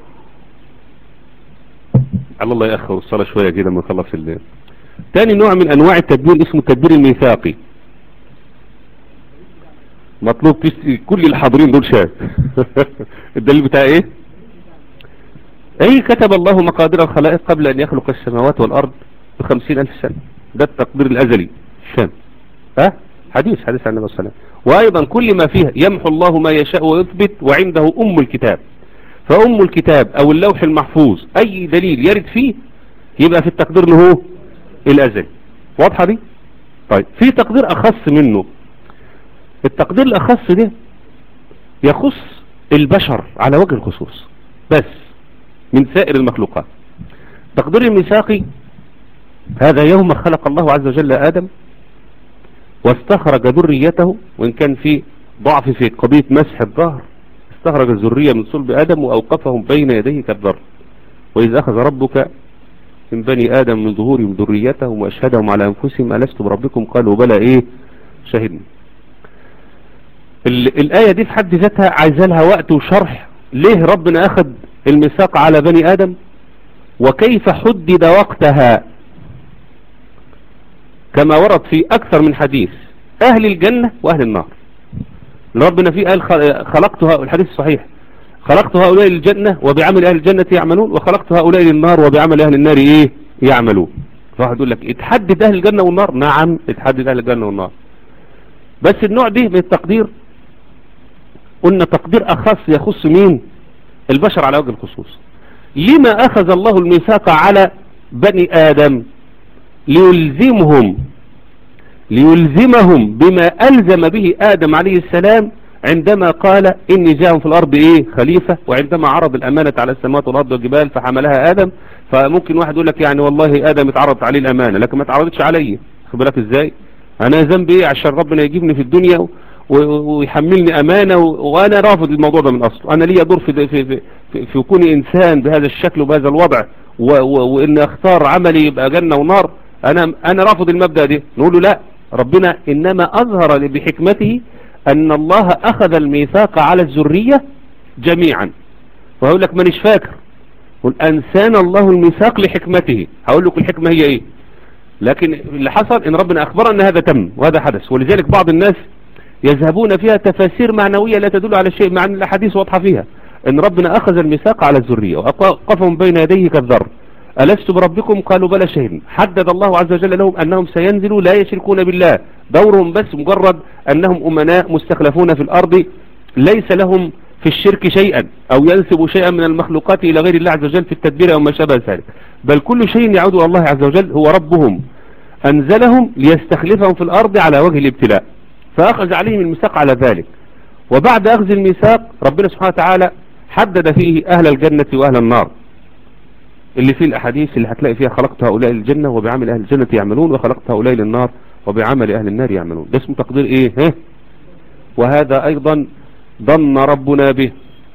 على الله يأخر الصلاة شوية كده ما نخلص الليل تاني نوع من انواع التدبير اسمه التدبير الميثاقي مطلوب تشتري كل الحاضرين دول شاة الدليل بتاع ايه اي كتب الله مقادير الخلائق قبل ان يخلق السماوات والارض بخمسين الف سنة ده التقدير الازلي الشام ها حديث حديث عن النبي صلى الله عليه وسلم وايضا كل ما فيها يمحو الله ما يشاء ويثبت وعنده ام الكتاب فام الكتاب او اللوح المحفوظ اي دليل يرد فيه يبقى في التقدير اللي هو الازلي واضحة دي طيب في تقدير اخص منه التقدير الاخص ده يخص البشر على وجه الخصوص بس من سائر المخلوقات تقدير الميثاقي هذا يوم خلق الله عز وجل آدم واستخرج ذريته وإن كان في ضعف في قضية مسح الظهر استخرج الذرية من صلب آدم وأوقفهم بين يديه كالذر وإذ أخذ ربك من بني آدم من ظهورهم ذريتهم وأشهدهم على أنفسهم ألست بربكم قالوا بلى إيه شهدنا الآية دي في حد ذاتها عايزة لها وقت وشرح ليه ربنا أخذ الميثاق على بني آدم وكيف حدد وقتها كما ورد في أكثر من حديث أهل الجنة وأهل النار ربنا فيه قال خلقت الحديث الصحيح خلقت هؤلاء للجنة وبعمل أهل الجنة يعملون وخلقت هؤلاء للنار وبعمل أهل النار إيه يعملون فواحد يقول لك اتحدد أهل الجنة والنار نعم اتحدد أهل الجنة والنار بس النوع دي من التقدير قلنا تقدير أخص يخص مين البشر على وجه الخصوص لما أخذ الله الميثاق على بني آدم ليلزمهم ليلزمهم بما ألزم به آدم عليه السلام عندما قال إني جاء في الأرض إيه خليفة وعندما عرض الأمانة على السماوات والأرض والجبال فحملها آدم فممكن واحد يقول لك يعني والله آدم اتعرضت عليه الأمانة لكن ما اتعرضتش علي خد بالك إزاي أنا ذنبي إيه عشان ربنا يجيبني في الدنيا ويحملني أمانة وأنا رافض الموضوع ده من أصله أنا ليا دور في, في, في, في, في كوني إنسان بهذا الشكل وبهذا الوضع وإن أختار عملي يبقى جنة ونار أنا, أنا رافض المبدأ ده نقول له لا ربنا إنما أظهر بحكمته أن الله أخذ الميثاق على الذرية جميعا وهقول لك مانيش فاكر قل أنسان الله الميثاق لحكمته هقول لك الحكمة هي إيه لكن اللي حصل إن ربنا أخبر أن هذا تم وهذا حدث ولذلك بعض الناس يذهبون فيها تفاسير معنوية لا تدل على شيء مع أن الأحاديث واضحة فيها أن ربنا أخذ الميثاق على الذرية وأقفهم بين يديه كالذر ألست بربكم قالوا بلى شهدنا حدد الله عز وجل لهم أنهم سينزلوا لا يشركون بالله دورهم بس مجرد أنهم أمناء مستخلفون في الأرض ليس لهم في الشرك شيئا أو ينسب شيئا من المخلوقات إلى غير الله عز وجل في التدبير أو ما شابه ذلك بل كل شيء يعود إلى الله عز وجل هو ربهم أنزلهم ليستخلفهم في الأرض على وجه الابتلاء فأخذ عليهم الميثاق على ذلك وبعد أخذ الميثاق ربنا سبحانه وتعالى حدد فيه أهل الجنة وأهل النار اللي فيه الأحاديث اللي هتلاقي فيها خلقت هؤلاء الجنة وبعمل أهل الجنة يعملون وخلقت هؤلاء للنار وبعمل أهل النار يعملون ده اسمه تقدير إيه ها؟ وهذا أيضا ضن ربنا به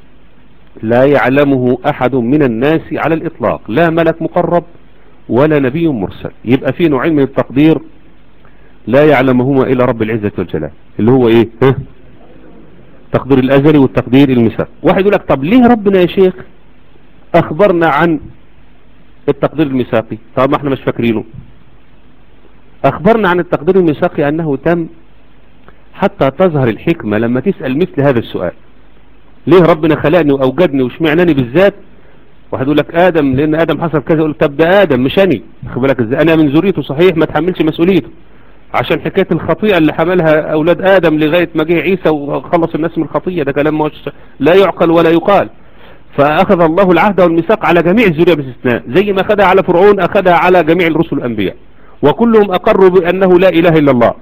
لا يعلمه أحد من الناس على الإطلاق لا ملك مقرب ولا نبي مرسل يبقى في نوعين من التقدير لا يعلمهما إلا رب العزة والجلال اللي هو إيه ها؟ تقدير الأزلي والتقدير المثال واحد يقول لك طب ليه ربنا يا شيخ أخبرنا عن التقدير الميثاقي طب ما احنا مش فاكرينه أخبرنا عن التقدير الميثاقي أنه تم حتى تظهر الحكمة لما تسأل مثل هذا السؤال ليه ربنا خلقني وأوجدني وشمعناني بالذات واحد يقول لك آدم لأن آدم حصل كذا يقول طب ده آدم مش أني خد بالك ازاي أنا من ذريته صحيح ما تحملش مسؤوليته عشان حكاية الخطيئة اللي حملها أولاد آدم لغاية ما جه عيسى وخلص الناس من الخطية ده كلام لا يعقل ولا يقال فأخذ الله العهد والميثاق على جميع الذرية باستثناء زي ما أخذها على فرعون أخذها على جميع الرسل الأنبياء وكلهم أقروا بأنه لا إله إلا الله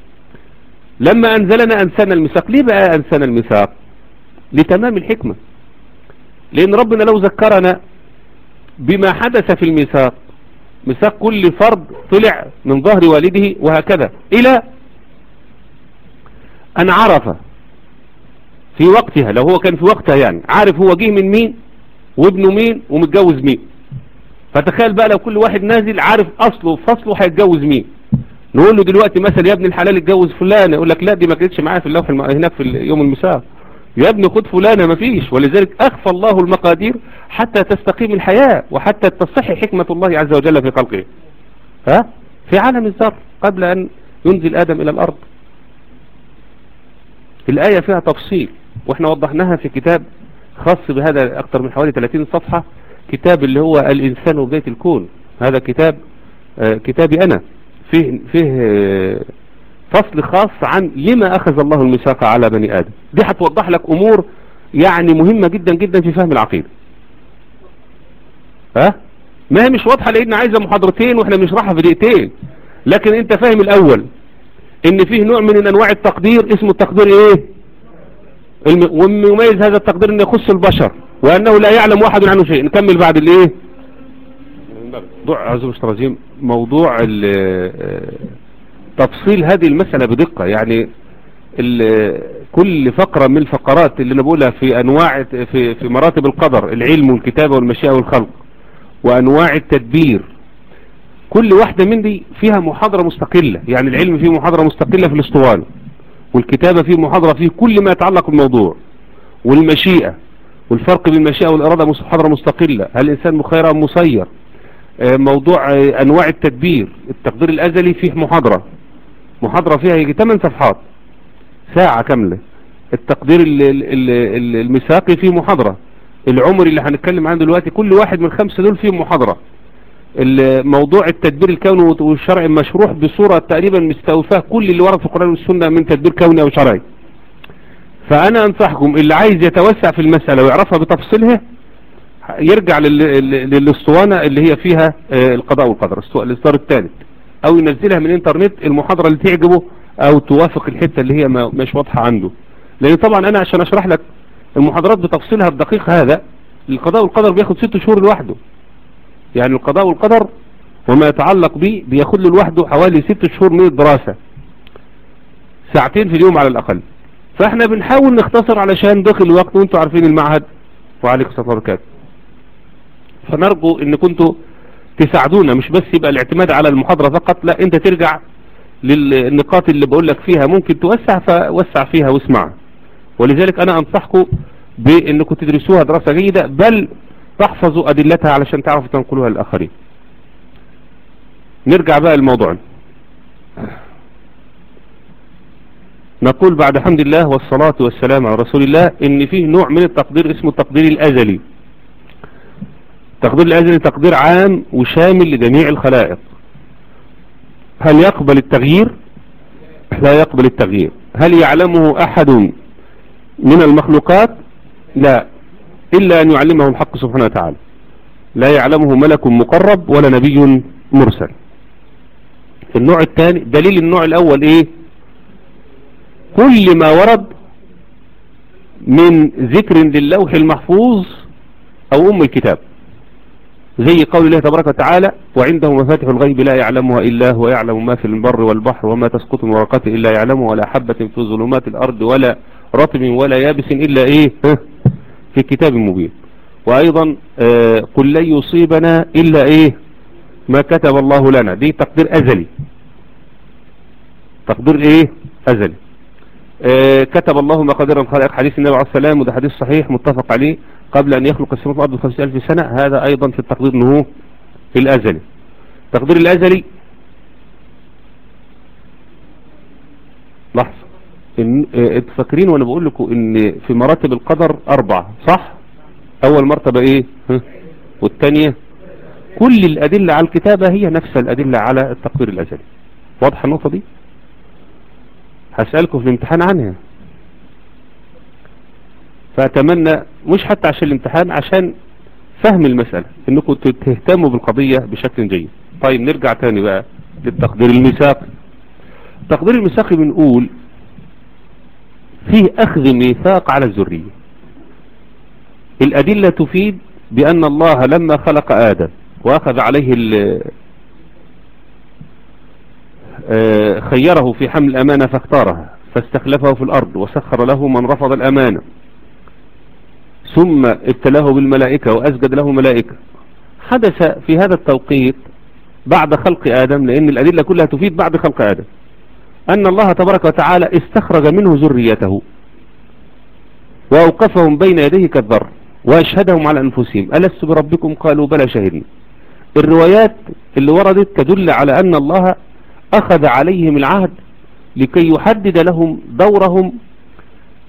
لما أنزلنا أنسان الميثاق ليه بقى أنسان الميثاق لتمام الحكمة لأن ربنا لو ذكرنا بما حدث في الميثاق ميثاق كل فرد طلع من ظهر والده وهكذا إلى أن عرف في وقتها لو هو كان في وقتها يعني عارف هو جه من مين وابنه مين ومتجوز مين فتخيل بقى لو كل واحد نازل عارف أصله وفصله هيتجوز مين نقول له دلوقتي مثلا يا ابن الحلال اتجوز فلان يقول لك لا دي ما كانتش معايا في اللوح الم... هناك في يوم المساء يا ابني خد فلانة ما فيش ولذلك أخفى الله المقادير حتى تستقيم الحياة وحتى تصح حكمة الله عز وجل في خلقه ها في عالم الذر قبل أن ينزل آدم إلى الأرض الآية فيها تفصيل واحنا وضحناها في كتاب خاص بهذا اكثر من حوالي 30 صفحة كتاب اللي هو الانسان وبداية الكون هذا كتاب آه كتابي انا فيه, فيه آه فصل خاص عن لما اخذ الله الميثاق على بني ادم دي هتوضح لك امور يعني مهمة جدا جدا في فهم العقيدة ها ما هي مش واضحة لان عايزة محاضرتين واحنا بنشرحها في دقيقتين لكن انت فاهم الاول ان فيه نوع من انواع التقدير اسمه التقدير ايه ويميز هذا التقدير انه يخص البشر وانه لا يعلم واحد عنه شيء نكمل بعد الايه موضوع عزم الشرازيم موضوع تفصيل هذه المسألة بدقة يعني كل فقرة من الفقرات اللي انا بقولها في انواع في, في مراتب القدر العلم والكتابة والمشيئة والخلق وانواع التدبير كل واحدة من دي فيها محاضرة مستقلة يعني العلم فيه محاضرة مستقلة في الاسطوانة والكتابة فيه محاضرة فيه كل ما يتعلق بالموضوع والمشيئة والفرق بين المشيئة والإرادة محاضرة مستقلة هل الإنسان مخير أم مسير موضوع أنواع التدبير التقدير الأزلي فيه محاضرة محاضرة فيها يجي 8 صفحات ساعة كاملة التقدير المساقي فيه محاضرة العمر اللي هنتكلم عنه دلوقتي كل واحد من الخمسة دول فيه محاضرة موضوع التدبير الكوني والشرعي مشروح بصورة تقريبا مستوفاه كل اللي ورد في القرآن والسنة من تدبير كوني او شرعي فانا انصحكم اللي عايز يتوسع في المسألة ويعرفها بتفصيلها يرجع للاسطوانة اللي هي فيها القضاء والقدر الاصدار الثالث او ينزلها من الانترنت المحاضرة اللي تعجبه او توافق الحتة اللي هي مش واضحة عنده لان طبعا انا عشان اشرح لك المحاضرات بتفصيلها الدقيق هذا القضاء والقدر بياخد ست شهور لوحده يعني القضاء والقدر وما يتعلق به بياخد له لوحده حوالي ست شهور من الدراسة ساعتين في اليوم على الأقل فاحنا بنحاول نختصر علشان دخل الوقت وانتوا عارفين المعهد وعليكم السلام وبركاته فنرجو ان كنتوا تساعدونا مش بس يبقى الاعتماد على المحاضرة فقط لا انت ترجع للنقاط اللي بقول لك فيها ممكن توسع فوسع فيها واسمعها ولذلك انا انصحكم بانكم تدرسوها دراسة جيدة بل تحفظوا أدلتها علشان تعرفوا تنقلوها للآخرين نرجع بقى لموضوعنا نقول بعد حمد الله والصلاة والسلام على رسول الله ان فيه نوع من التقدير اسمه التقدير الأزلي التقدير الأزلي تقدير عام وشامل لجميع الخلائق هل يقبل التغيير لا يقبل التغيير هل يعلمه أحد من المخلوقات لا إلا أن يعلمه الحق سبحانه وتعالى لا يعلمه ملك مقرب ولا نبي مرسل النوع الثاني دليل النوع الأول إيه كل ما ورد من ذكر للوح المحفوظ أو أم الكتاب زي قول الله تبارك وتعالى وعنده مفاتح الغيب لا يعلمها إلا هو يعلم ما في البر والبحر وما تسقط من ورقات إلا يعلمه ولا حبة في ظلمات الأرض ولا رطب ولا يابس إلا إيه في كتاب مبين وأيضا آه قل لن يصيبنا إلا إيه ما كتب الله لنا دي تقدير أزلي تقدير إيه أزلي آه كتب الله مقادير الخلائق حديث النبي عليه السلام وده حديث صحيح متفق عليه قبل أن يخلق السماوات والأرض بخمسين ألف سنة هذا أيضا في التقدير أنه الأزلي التقدير الأزلي لحظة إن انتوا فاكرين وانا بقول لكم ان في مراتب القدر اربعة صح اول مرتبة ايه والتانية كل الادلة على الكتابة هي نفس الادلة على التقدير الازلي واضحة النقطة دي هسألكم في الامتحان عنها فأتمنى مش حتى عشان الامتحان عشان فهم المسألة انكم تهتموا بالقضية بشكل جيد طيب نرجع تاني بقى للتقدير الميثاقي التقدير الميثاقي بنقول فيه أخذ ميثاق على الذرية الأدلة تفيد بأن الله لما خلق آدم وأخذ عليه خيره في حمل الأمانة فاختارها فاستخلفه في الأرض وسخر له من رفض الأمانة ثم ابتلاه بالملائكة وأسجد له ملائكة حدث في هذا التوقيت بعد خلق آدم لأن الأدلة كلها تفيد بعد خلق آدم أن الله تبارك وتعالى استخرج منه ذريته وأوقفهم بين يديه كالذر وأشهدهم على أنفسهم ألست بربكم قالوا بلى شهدنا الروايات اللي وردت تدل على أن الله أخذ عليهم العهد لكي يحدد لهم دورهم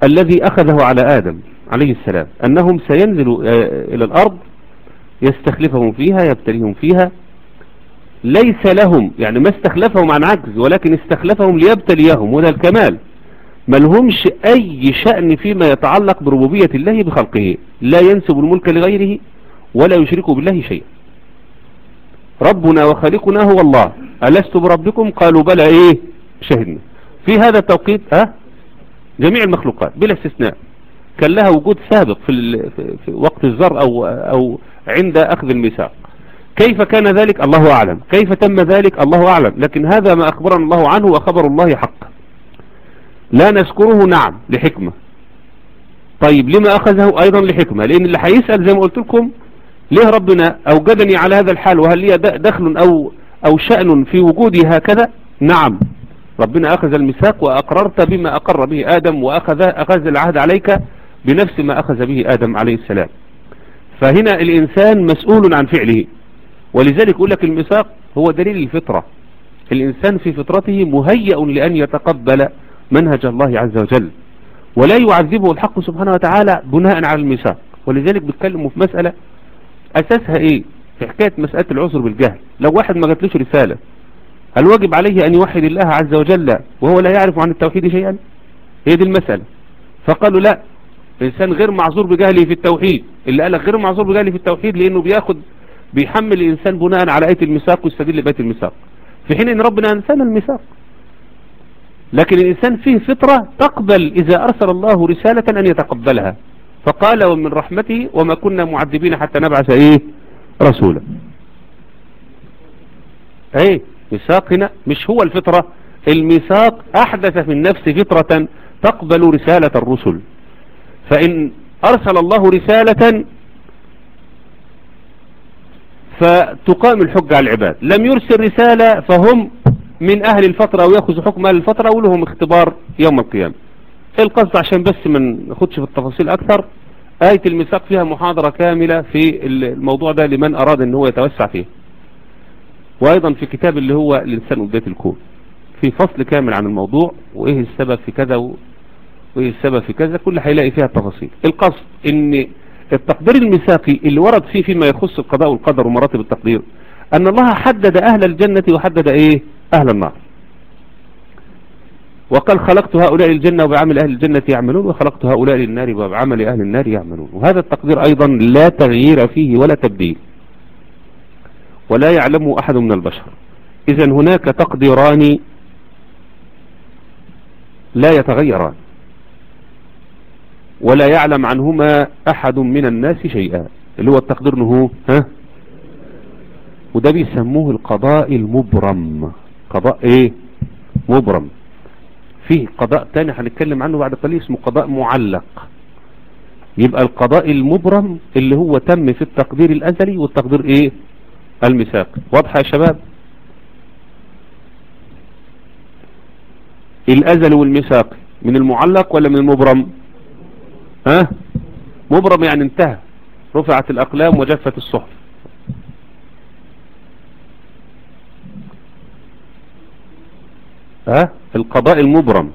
الذي أخذه على آدم عليه السلام أنهم سينزلوا إلى الأرض يستخلفهم فيها يبتليهم فيها ليس لهم يعني ما استخلفهم عن عجز ولكن استخلفهم ليبتليهم وده الكمال ما لهمش أي شأن فيما يتعلق بربوبية الله بخلقه لا ينسب الملك لغيره ولا يشرك بالله شيئا ربنا وخالقنا هو الله ألست بربكم قالوا بلى إيه شهدنا في هذا التوقيت أه جميع المخلوقات بلا استثناء كان لها وجود سابق في, في وقت الزر أو, أو عند أخذ الميثاق كيف كان ذلك الله أعلم كيف تم ذلك الله أعلم لكن هذا ما أخبرنا الله عنه وخبر الله حق لا نذكره نعم لحكمة طيب لما أخذه أيضا لحكمة لأن اللي هيسأل زي ما قلت لكم ليه ربنا أوجدني على هذا الحال وهل لي دخل أو, أو شأن في وجودي هكذا نعم ربنا أخذ الميثاق وأقررت بما أقر به آدم وأخذ أخذ العهد عليك بنفس ما أخذ به آدم عليه السلام فهنا الإنسان مسؤول عن فعله ولذلك يقول لك الميثاق هو دليل الفطرة الإنسان في فطرته مهيأ لأن يتقبل منهج الله عز وجل ولا يعذبه الحق سبحانه وتعالى بناء على الميثاق ولذلك بيتكلموا في مسألة أساسها إيه في حكاية مسألة العذر بالجهل لو واحد ما جاتلوش رسالة هل واجب عليه أن يوحد الله عز وجل وهو لا يعرف عن التوحيد شيئا هي دي المسألة فقالوا لا الإنسان غير معذور بجهله في التوحيد اللي قالك غير معذور بجهله في التوحيد لأنه بياخد بيحمل الإنسان بناء على آية الميثاق ويستدل بآية الميثاق في حين أن ربنا أنسانا الميثاق لكن الإنسان فيه فطرة تقبل إذا أرسل الله رسالة أن يتقبلها فقال ومن رحمته وما كنا معذبين حتى نبعث إيه رسولا ايه ميثاق هنا مش هو الفطرة الميثاق أحدث في النفس فطرة تقبل رسالة الرسل فإن أرسل الله رسالة فتقام الحج على العباد لم يرسل رسالة فهم من أهل الفترة ويأخذ حكم أهل الفترة ولهم اختبار يوم القيامة القصد عشان بس ما ناخدش في التفاصيل أكثر آية الميثاق فيها محاضرة كاملة في الموضوع ده لمن أراد أن هو يتوسع فيه وأيضا في كتاب اللي هو الإنسان وبداية الكون في فصل كامل عن الموضوع وإيه السبب في كذا وإيه السبب في كذا كل هيلاقي فيها التفاصيل القصد أن التقدير الميثاقي اللي ورد فيه فيما يخص القضاء والقدر ومراتب التقدير أن الله حدد أهل الجنة وحدد إيه أهل النار وقال خلقت هؤلاء الجنة وبعمل أهل الجنة يعملون وخلقت هؤلاء للنار وبعمل أهل النار يعملون وهذا التقدير أيضا لا تغيير فيه ولا تبديل ولا يعلمه أحد من البشر إذا هناك تقديران لا يتغيران ولا يعلم عنهما أحد من الناس شيئا اللي هو التقدير نهو ها وده بيسموه القضاء المبرم قضاء ايه مبرم فيه قضاء تاني هنتكلم عنه بعد قليل اسمه قضاء معلق يبقى القضاء المبرم اللي هو تم في التقدير الأزلي والتقدير ايه الميثاق واضحة يا شباب الأزل والميثاق من المعلق ولا من المبرم ها مبرم يعني انتهى رفعت الأقلام وجفت الصحف ها القضاء المبرم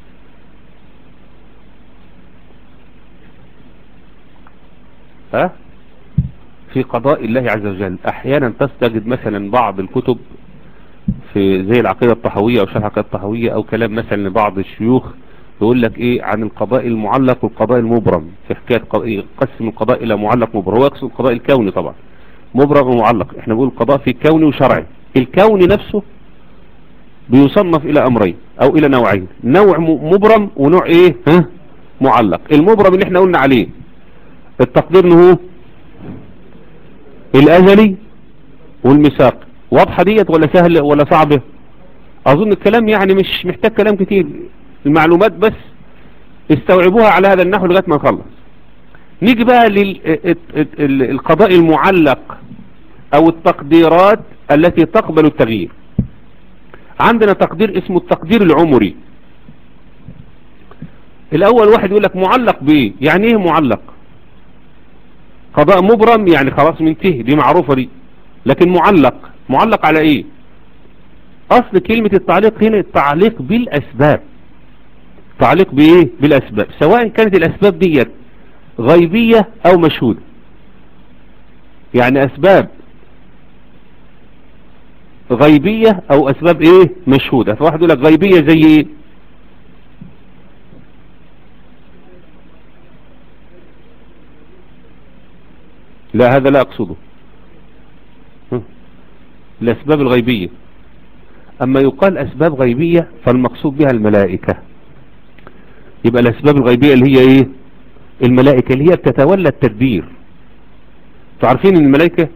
ها في قضاء الله عز وجل احيانا تستجد مثلا بعض الكتب في زي العقيدة الطحوية او شرح العقيدة الطحوية او كلام مثلا لبعض الشيوخ يقول لك ايه عن القضاء المعلق والقضاء المبرم في حكاية قسم القضاء الى معلق مبرم هو يقصد القضاء الكوني طبعا مبرم ومعلق احنا بنقول القضاء في كوني وشرعي الكوني نفسه بيصنف الى امرين او الى نوعين نوع مبرم ونوع ايه ها معلق المبرم اللي احنا قلنا عليه التقدير هو الازلي والميثاق واضحة ديت ولا سهل ولا صعبة اظن الكلام يعني مش محتاج كلام كتير المعلومات بس استوعبوها على هذا النحو لغاية ما نخلص نيجي بقى للقضاء المعلق او التقديرات التي تقبل التغيير عندنا تقدير اسمه التقدير العمري الاول واحد يقول لك معلق بايه يعني ايه معلق قضاء مبرم يعني خلاص منتهي دي معروفة دي لكن معلق معلق على ايه اصل كلمة التعليق هنا التعليق بالاسباب تعليق بايه بالاسباب سواء كانت الاسباب ديت غيبية او مشهودة يعني اسباب غيبية او اسباب ايه مشهودة فواحد يقول لك غيبية زي ايه لا هذا لا اقصده الاسباب الغيبية اما يقال اسباب غيبية فالمقصود بها الملائكة يبقى الاسباب الغيبية اللي هي ايه الملائكة اللي هي بتتولى التدبير تعرفين ان الملائكة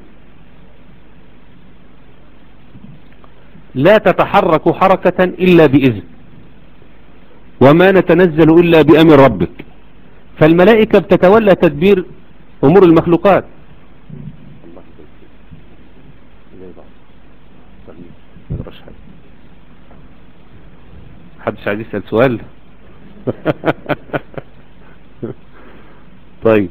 لا تتحرك حركة الا باذن وما نتنزل الا بامر ربك فالملائكة بتتولى تدبير امور المخلوقات حدش عايز يسأل سؤال طيب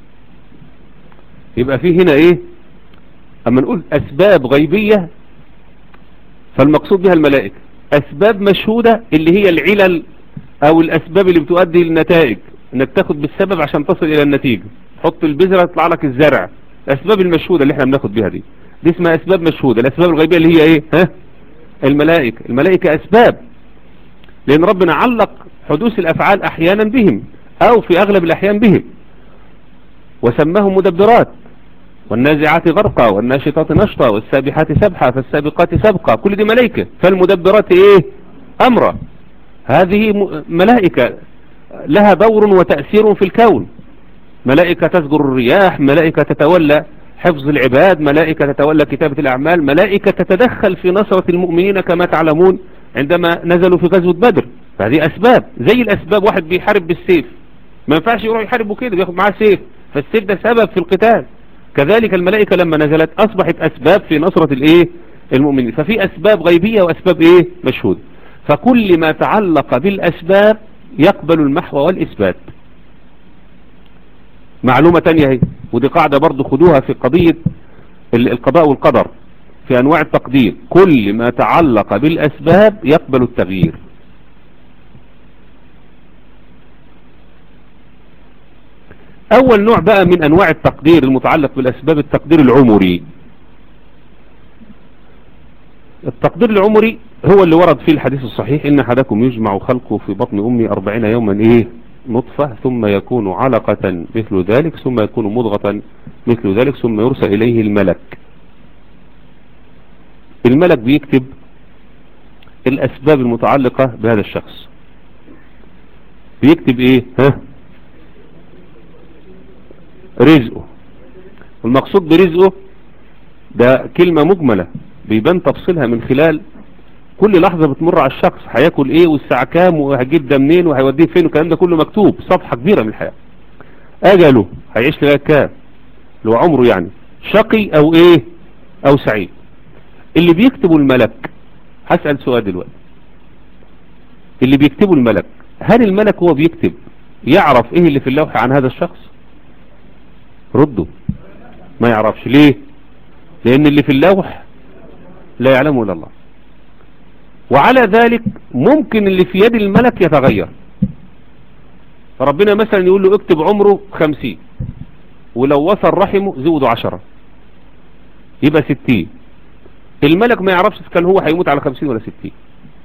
يبقى في هنا ايه اما نقول اسباب غيبية فالمقصود بها الملائكة اسباب مشهودة اللي هي العلل او الاسباب اللي بتؤدي للنتائج انك تاخد بالسبب عشان تصل الى النتيجة تحط البذرة يطلع لك الزرع الاسباب المشهودة اللي احنا بناخد بها دي دي اسمها اسباب مشهودة الاسباب الغيبية اللي هي ايه ها الملائكة الملائكة اسباب لان ربنا علق حدوث الافعال احيانا بهم او في اغلب الاحيان بهم وسماهم مدبرات والنازعات غرقا والناشطات نشطا والسابحات سبحا فالسابقات سبقا كل دي ملائكة فالمدبرات ايه امرا هذه ملائكة لها دور وتأثير في الكون ملائكة تسجر الرياح ملائكة تتولى حفظ العباد ملائكة تتولى كتابة الأعمال ملائكة تتدخل في نصرة المؤمنين كما تعلمون عندما نزلوا في غزوة بدر فهذه أسباب زي الأسباب واحد بيحارب بالسيف ما ينفعش يروح يحاربه كده بياخد معاه سيف فالسيف ده سبب في القتال كذلك الملائكة لما نزلت أصبحت أسباب في نصرة الإيه المؤمنين ففي أسباب غيبية وأسباب إيه مشهود فكل ما تعلق بالأسباب يقبل المحو والإثبات معلومة تانية هي ودي قاعدة برضو خدوها في قضية القضاء والقدر في أنواع التقدير كل ما تعلق بالأسباب يقبل التغيير أول نوع بقى من أنواع التقدير المتعلق بالأسباب التقدير العمري التقدير العمري هو اللي ورد فيه الحديث الصحيح إن أحدكم يجمع خلقه في بطن أمي أربعين يوما إيه نطفة ثم يكون علقة مثل ذلك ثم يكون مضغة مثل ذلك ثم يرسل إليه الملك الملك بيكتب الأسباب المتعلقة بهذا الشخص بيكتب إيه ها رزقه والمقصود برزقه ده كلمة مجملة بيبان تفصيلها من خلال كل لحظة بتمر على الشخص هياكل ايه والساعة كام وهجيب ده منين وهيوديه فين والكلام ده كله مكتوب صفحة كبيرة من الحياة اجله هيعيش لغاية كام لو عمره يعني شقي او ايه او سعيد اللي بيكتبه الملك هسأل سؤال دلوقتي اللي بيكتبه الملك هل الملك هو بيكتب يعرف ايه اللي في اللوح عن هذا الشخص ردوا ما يعرفش ليه لان اللي في اللوح لا يعلمه الا الله وعلى ذلك ممكن اللي في يد الملك يتغير فربنا مثلا يقول له اكتب عمره خمسين ولو وصل رحمه زوده عشرة يبقى ستين الملك ما يعرفش كان هو هيموت على خمسين ولا ستين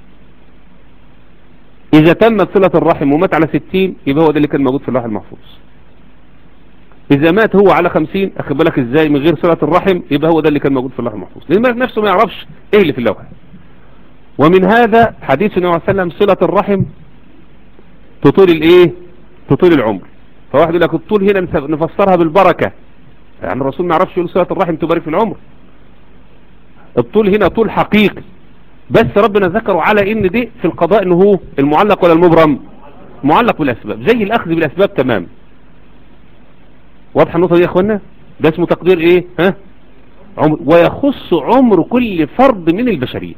اذا تمت صلة الرحم ومات على ستين يبقى هو ده اللي كان موجود في اللوح المحفوظ اذا مات هو على خمسين اخد بالك ازاي من غير صلة الرحم يبقى هو ده اللي كان موجود في اللوح المحفوظ لان الملك نفسه ما يعرفش ايه اللي في اللوح ومن هذا حديث النبي صلى الله عليه وسلم صلة الرحم تطول الايه تطول العمر فواحد يقول لك الطول هنا نفسرها بالبركة يعني الرسول ما يعرفش يقول صلة الرحم تبارك في العمر الطول هنا طول حقيقي بس ربنا ذكره على ان دي في القضاء انه هو المعلق ولا المبرم معلق بالاسباب زي الاخذ بالاسباب تمام واضحه النقطه دي يا اخوانا ده اسمه تقدير ايه ها عمر ويخص عمر كل فرد من البشريه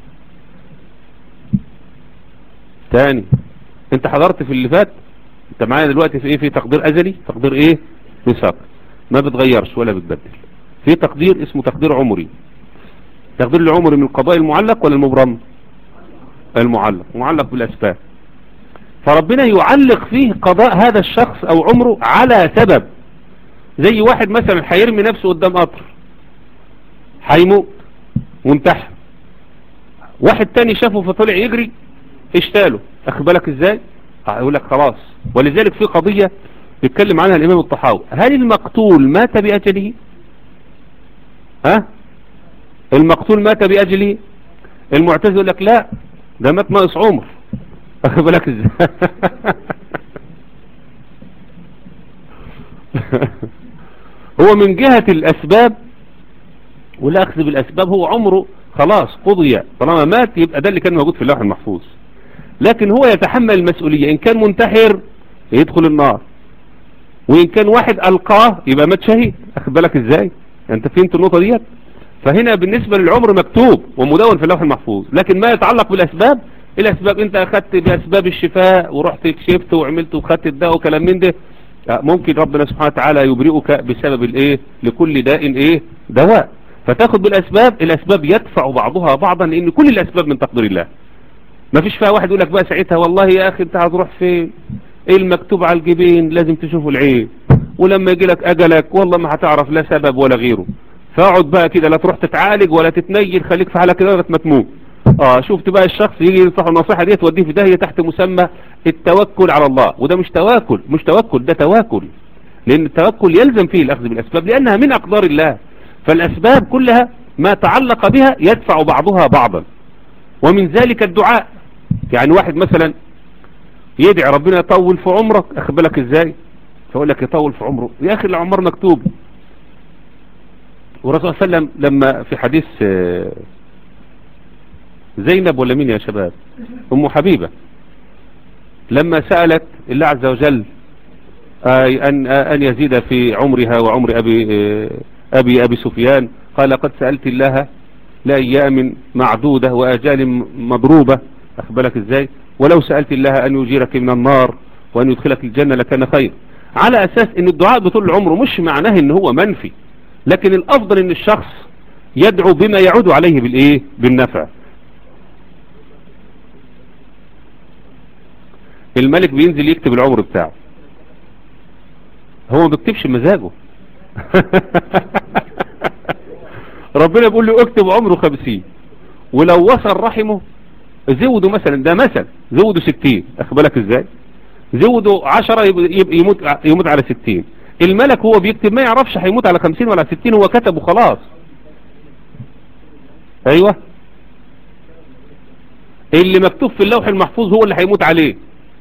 تاني انت حضرت في اللي فات انت معايا دلوقتي في ايه في تقدير ازلي تقدير ايه ميثاق ما بتغيرش ولا بتبدل في تقدير اسمه تقدير عمري تقدير العمري من القضاء المعلق ولا المبرم المعلق معلق بالاسباب فربنا يعلق فيه قضاء هذا الشخص او عمره على سبب زي واحد مثلا هيرمي نفسه قدام قطر هيموت وانتحر واحد تاني شافه فطلع يجري اشتاله اخد بالك ازاي يقول لك خلاص ولذلك في قضية بيتكلم عنها الامام الطحاوي هل المقتول مات باجله ها المقتول مات باجله المعتز يقول لك لا ده مات ناقص عمر اخد بالك ازاي هو من جهة الاسباب والاخذ بالاسباب هو عمره خلاص قضي طالما مات يبقى ده اللي كان موجود في اللوح المحفوظ لكن هو يتحمل المسؤولية ان كان منتحر يدخل النار وان كان واحد القاه يبقى مات شهيد اخد بالك ازاي انت فهمت النقطة ديت فهنا بالنسبة للعمر مكتوب ومدون في اللوح المحفوظ لكن ما يتعلق بالاسباب الاسباب انت اخدت باسباب الشفاء ورحت كشفت وعملت وخدت الدواء وكلام من ده ممكن ربنا سبحانه وتعالى يبرئك بسبب الايه لكل داء ايه دواء فتاخد بالاسباب الاسباب يدفع بعضها بعضا لان كل الاسباب من تقدير الله ما فيش فيها واحد يقول لك بقى ساعتها والله يا اخي انت هتروح فين ايه المكتوب على الجبين لازم تشوفه العين ولما يجي لك اجلك والله ما هتعرف لا سبب ولا غيره فاقعد بقى كده لا تروح تتعالج ولا تتنيل خليك في حالك كده لغايه ما تموت اه شفت بقى الشخص يجي ينصح النصيحه دي توديه في داهيه تحت مسمى التوكل على الله وده مش توكل مش توكل ده توكل لان التوكل يلزم فيه الاخذ بالاسباب لانها من اقدار الله فالاسباب كلها ما تعلق بها يدفع بعضها بعضا ومن ذلك الدعاء يعني واحد مثلا يدعي ربنا يطول في عمرك اخد بالك ازاي فيقول لك يطول في عمره يا اخي العمر مكتوب والرسول صلى الله عليه وسلم لما في حديث زينب ولا مين يا شباب ام حبيبة لما سألت الله عز وجل أن, أن يزيد في عمرها وعمر أبي, أبي, أبي سفيان قال قد سألت الله لأيام معدودة وأجال مضروبة أخبرك إزاي ولو سألت الله أن يجيرك من النار وأن يدخلك الجنة لكان خير على أساس أن الدعاء بطول عمره مش معناه أن هو منفي لكن الأفضل أن الشخص يدعو بما يعود عليه بالإيه بالنفع الملك بينزل يكتب العمر بتاعه هو ما بيكتبش مزاجه ربنا بيقول له اكتب عمره خمسين ولو وصل رحمه زودوا مثلا ده مثل زودوا ستين اخبالك ازاي زودوا عشرة يموت, يموت على ستين الملك هو بيكتب ما يعرفش هيموت على خمسين ولا ستين هو كتب وخلاص ايوه اللي مكتوب في اللوح المحفوظ هو اللي هيموت عليه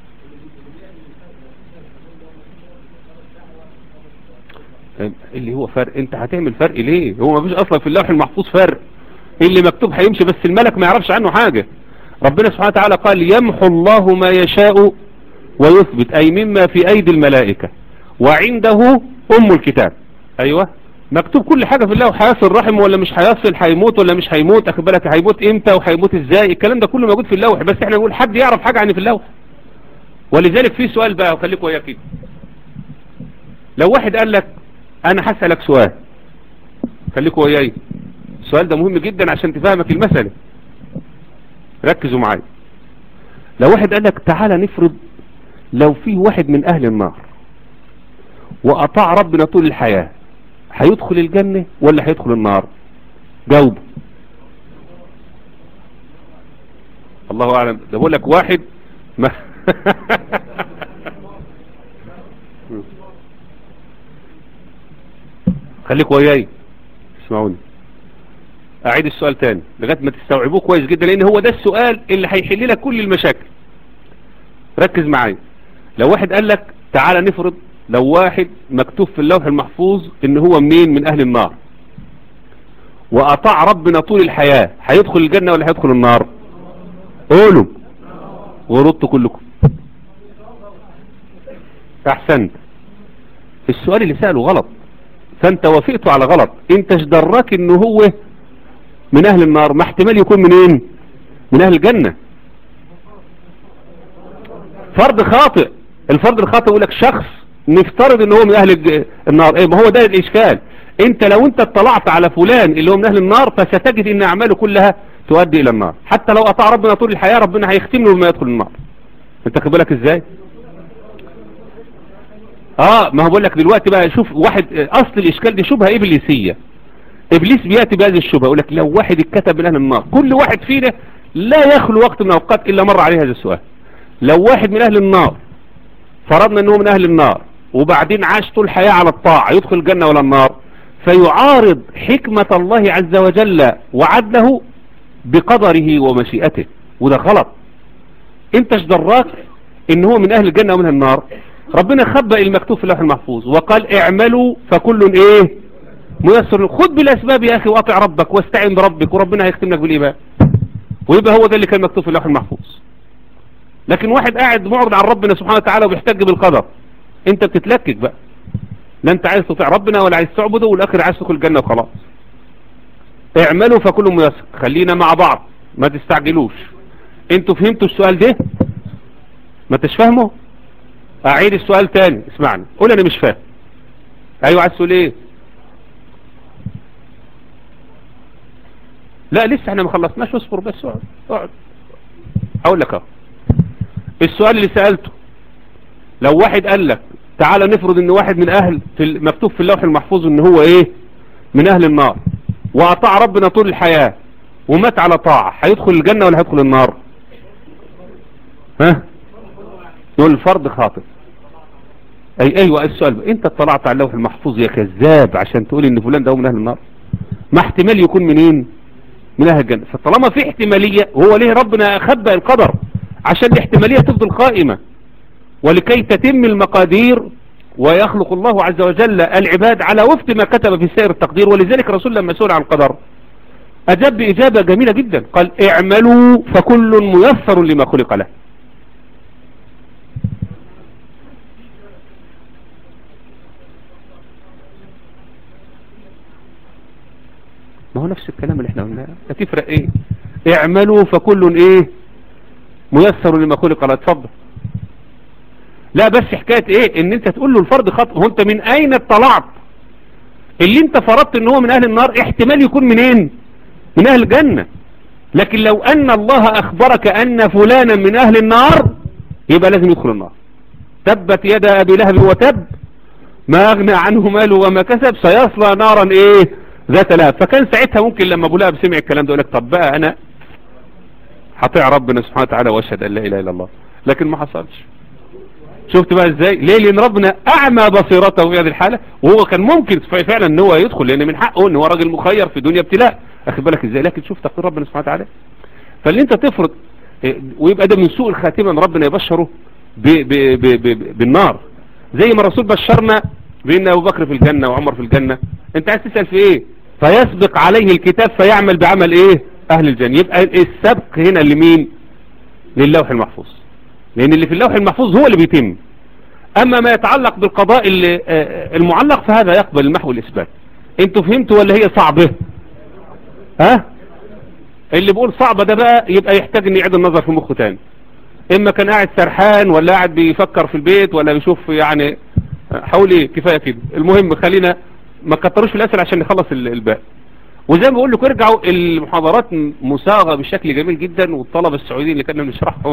اللي هو فرق انت هتعمل فرق ليه هو ما فيش اصلا في اللوح المحفوظ فرق اللي مكتوب هيمشي بس الملك ما يعرفش عنه حاجة ربنا سبحانه وتعالى قال يمحو الله ما يشاء ويثبت اي مما في ايدي الملائكة وعنده ام الكتاب ايوه مكتوب كل حاجة في اللوح هيصل رحم ولا مش هيصل هيموت ولا مش هيموت اخد بالك هيموت امتى وهيموت ازاي الكلام ده كله موجود في اللوح بس احنا نقول حد يعرف حاجة عن في اللوح ولذلك في سؤال بقى وخليكم وياك كده لو واحد قال لك انا هسألك سؤال خليكوا وياي السؤال ده مهم جدا عشان تفهمك المسألة ركزوا معايا لو واحد قال لك تعالى نفرض لو في واحد من اهل النار واطاع ربنا طول الحياة هيدخل الجنة ولا هيدخل النار جاوب الله اعلم ده بقول لك واحد ما خليك وياي اسمعوني اعيد السؤال تاني لغايه ما تستوعبوه كويس جدا لان هو ده السؤال اللي هيحل لك كل المشاكل ركز معايا لو واحد قال لك تعالى نفرض لو واحد مكتوب في اللوح المحفوظ ان هو منين من اهل النار واطاع ربنا طول الحياة هيدخل الجنة ولا هيدخل النار قولوا وردوا كلكم احسنت السؤال اللي سأله غلط فانت وافقت على غلط انت اشدرك انه هو من اهل النار ما احتمال يكون منين من اهل الجنة فرض خاطئ الفرض الخاطئ يقول لك شخص نفترض ان هو من اهل النار ايه ما هو ده الاشكال انت لو انت اطلعت على فلان اللي هو من اهل النار فستجد ان اعماله كلها تؤدي الى النار حتى لو اطاع ربنا طول الحياة ربنا هيختم له بما يدخل النار انت خد بالك ازاي اه ما هو بقول لك دلوقتي بقى شوف واحد اصل الاشكال دي شبهه ابليسيه ابليس بياتي بهذه الشبهه يقول لك لو واحد اتكتب من اهل النار كل واحد فينا لا يخلو وقت من الاوقات الا مر عليه هذا السؤال لو واحد من اهل النار فرضنا انه من اهل النار وبعدين عاش طول الحياه على الطاعه يدخل الجنه ولا النار فيعارض حكمه الله عز وجل وعدله بقدره ومشيئته وده غلط انت ايش دراك ان هو من اهل الجنه ومن اهل النار ربنا خبأ المكتوب في اللوح المحفوظ وقال اعملوا فكل ايه ميسر خد بالاسباب يا اخي واطع ربك واستعن بربك وربنا هيختم لك بالايمان ويبقى هو ده اللي كان مكتوب في اللوح المحفوظ لكن واحد قاعد معرض عن ربنا سبحانه وتعالى وبيحتج بالقدر انت بتتلكك بقى لا انت عايز تطيع ربنا ولا عايز تعبده والاخر عايز تدخل الجنه وخلاص اعملوا فكل ميسر خلينا مع بعض ما تستعجلوش انتوا فهمتوا السؤال ده ما انتش فاهمه اعيد السؤال تاني اسمعني قول انا مش فاهم ايوه عايز تقول ايه لا لسه احنا ما خلصناش اصبر بس اقعد اقعد اقول لك اهو السؤال اللي سألته لو واحد قال لك تعالى نفرض ان واحد من اهل في مكتوب في اللوح المحفوظ ان هو ايه من اهل النار واطاع ربنا طول الحياة ومات على طاعة هيدخل الجنة ولا هيدخل النار ها يقول الفرض خاطئ اي ايوه السؤال بقى. انت اطلعت على اللوح المحفوظ يا كذاب عشان تقول ان فلان ده هو من اهل النار ما احتمال يكون منين من اهل الجنة فطالما في احتمالية هو ليه ربنا خبأ القدر عشان الاحتمالية تفضل قائمة ولكي تتم المقادير ويخلق الله عز وجل العباد على وفق ما كتب في سائر التقدير ولذلك الرسول لما سئل عن القدر أجاب بإجابة جميلة جدا قال اعملوا فكل ميسر لما خلق له ما هو نفس الكلام اللي احنا قلناه هتفرق ايه اعملوا فكل ايه ميسر لما خلق له اتفضل لا بس حكاية ايه ان انت تقول له الفرض خطأ هو انت من اين اطلعت اللي انت فرضت ان هو من اهل النار احتمال يكون منين من اهل الجنة لكن لو ان الله اخبرك ان فلانا من اهل النار يبقى لازم يدخل النار تبت يد ابي لهب وتب ما اغنى عنه ماله وما كسب سيصلى نارا ايه ذات لهب فكان ساعتها ممكن لما ابو لهب سمع الكلام ده يقول لك طب بقى انا هطيع ربنا سبحانه وتعالى واشهد ان لا اله الا الله لكن ما حصلش شفت بقى ازاي ليه لان ربنا اعمى بصيرته في هذه الحالة وهو كان ممكن فعلا ان هو يدخل لان من حقه ان هو راجل مخير في دنيا ابتلاء اخد بالك ازاي لكن شوف تقدير ربنا سبحانه وتعالى فاللي انت تفرض ويبقى ده من سوء الخاتمة ان ربنا يبشره ب ب ب ب بالنار زي ما الرسول بشرنا بان ابو بكر في الجنة وعمر في الجنة انت عايز تسأل في ايه فيسبق عليه الكتاب فيعمل بعمل ايه اهل الجنة يبقى السبق هنا لمين للوح المحفوظ لان اللي في اللوح المحفوظ هو اللي بيتم اما ما يتعلق بالقضاء اللي المعلق فهذا يقبل المحو والاثبات انتوا فهمتوا ولا هي صعبة ها اللي بيقول صعبة ده بقى يبقى يحتاج ان يعيد النظر في مخه تاني اما كان قاعد سرحان ولا قاعد بيفكر في البيت ولا بيشوف يعني حولي كفاية كده المهم خلينا ما كتروش في الاسئله عشان نخلص الباقي وزي ما بقول لكم ارجعوا المحاضرات مساغة بشكل جميل جدا والطلبة السعوديين اللي كنا بنشرحهم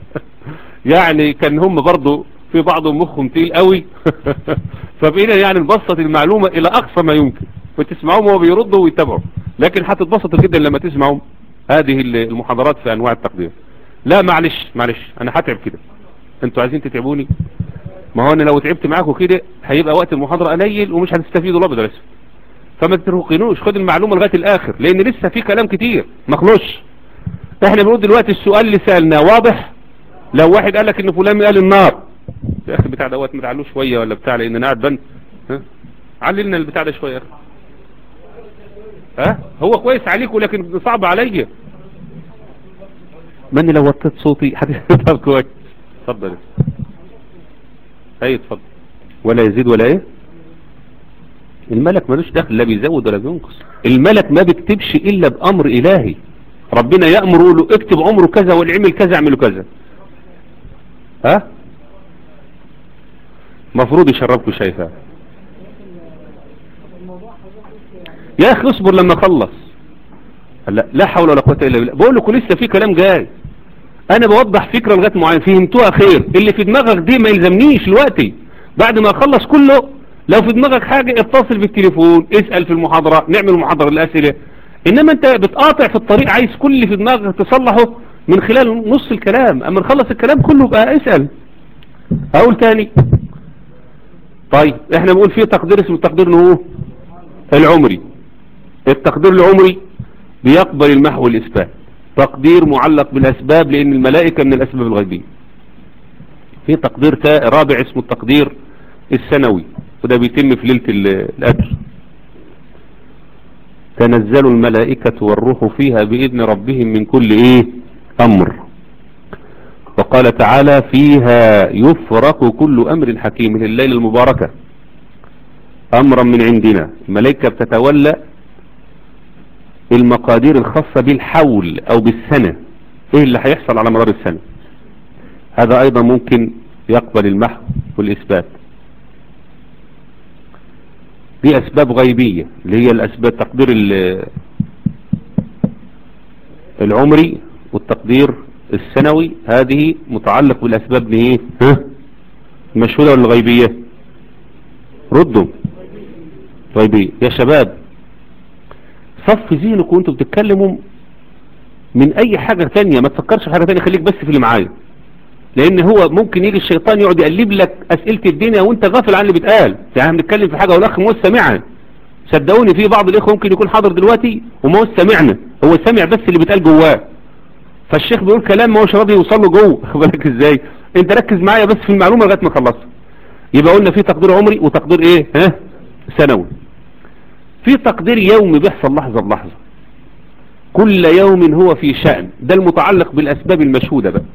يعني كان هم برضو في بعضهم مخهم تقيل قوي فبقينا يعني نبسط المعلومة الى اقصى ما يمكن وتسمعوهم وهو بيردوا ويتابعوا لكن هتتبسطوا جدا لما تسمعوا هذه المحاضرات في انواع التقدير لا معلش معلش انا هتعب كده انتوا عايزين تتعبوني ما هو انا لو تعبت معاكم كده هيبقى وقت المحاضرة قليل ومش هتستفيدوا الابدا لسه فما تتركنوش خد المعلومة لغاية الاخر لان لسه في كلام كتير ما خلوش احنا بنقول دلوقتي السؤال اللي سألناه واضح لو واحد قال لك ان فلان قال النار يا اخي بتاع دوت ما تعلوش شوية ولا بتاع لان انا قاعد بنت ها عللنا البتاع ده شوية يا اخي ها هو كويس عليكم لكن صعب عليا ماني لو وطيت صوتي هتفضل كويس اتفضل اي اتفضل ولا يزيد ولا ايه الملك ملوش دخل لا بيزود ولا بينقص الملك ما بيكتبش الا بامر الهي ربنا يأمر له اكتب عمره كذا والعمل كذا اعمله كذا ها مفروض يشربكوا شاي فعلا يا اخي اصبر لما اخلص لا لا حول ولا قوه الا بالله بقول لكم لسه في كلام جاي انا بوضح فكرة لغاية معين فهمتوها خير اللي في دماغك دي ما يلزمنيش دلوقتي بعد ما اخلص كله لو في دماغك حاجة اتصل بالتليفون اسأل في المحاضرة نعمل محاضرة الاسئلة انما انت بتقاطع في الطريق عايز كل اللي في دماغك تصلحه من خلال نص الكلام اما نخلص الكلام كله بقى اسأل اقول تاني طيب احنا بنقول فيه تقدير اسمه التقدير هو العمري التقدير العمري بيقبل المحو والإثبات تقدير معلق بالأسباب لأن الملائكة من الأسباب الغيبية في تقدير رابع اسمه التقدير السنوي وده بيتم في ليلة الأجر تنزل الملائكة والروح فيها بإذن ربهم من كل إيه أمر وقال تعالى فيها يفرق كل أمر حكيم لليلة المباركة أمرا من عندنا الملائكة بتتولى المقادير الخاصة بالحول او بالسنة ايه اللي هيحصل على مدار السنة هذا ايضا ممكن يقبل المحو والاثبات دي اسباب غيبية اللي هي الاسباب تقدير العمري والتقدير السنوي هذه متعلق بالاسباب ايه ها المشهودة ولا الغيبية ردوا غيبية يا شباب صف ذهنك وانتوا بتتكلموا من اي حاجة تانية ما تفكرش في حاجة تانية خليك بس في اللي معايا لان هو ممكن يجي الشيطان يقعد يقلب لك اسئلة الدنيا وانت غافل عن اللي بيتقال يعني بنتكلم في حاجة والاخ مو سامعها صدقوني في بعض الاخوة ممكن يكون حاضر دلوقتي وما هو سامعنا هو سامع بس اللي بيتقال جواه فالشيخ بيقول كلام ما هوش راضي يوصل له جوه بالك ازاي انت ركز معايا بس في المعلومة لغايه ما اخلصها يبقى قلنا في تقدير عمري وتقدير ايه ها سنوي في تقدير يومي بيحصل لحظة بلحظة كل يوم هو في شأن ده المتعلق بالأسباب المشهودة بقى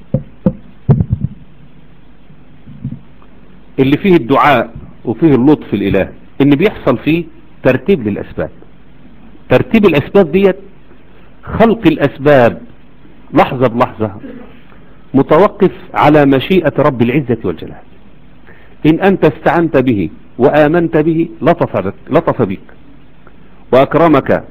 اللي فيه الدعاء وفيه اللطف الإله ان بيحصل فيه ترتيب للأسباب ترتيب الأسباب ديت خلق الأسباب لحظة بلحظة متوقف على مشيئة رب العزة والجلال إن أنت استعنت به وآمنت به لطف بك, لطف بك وأكرمك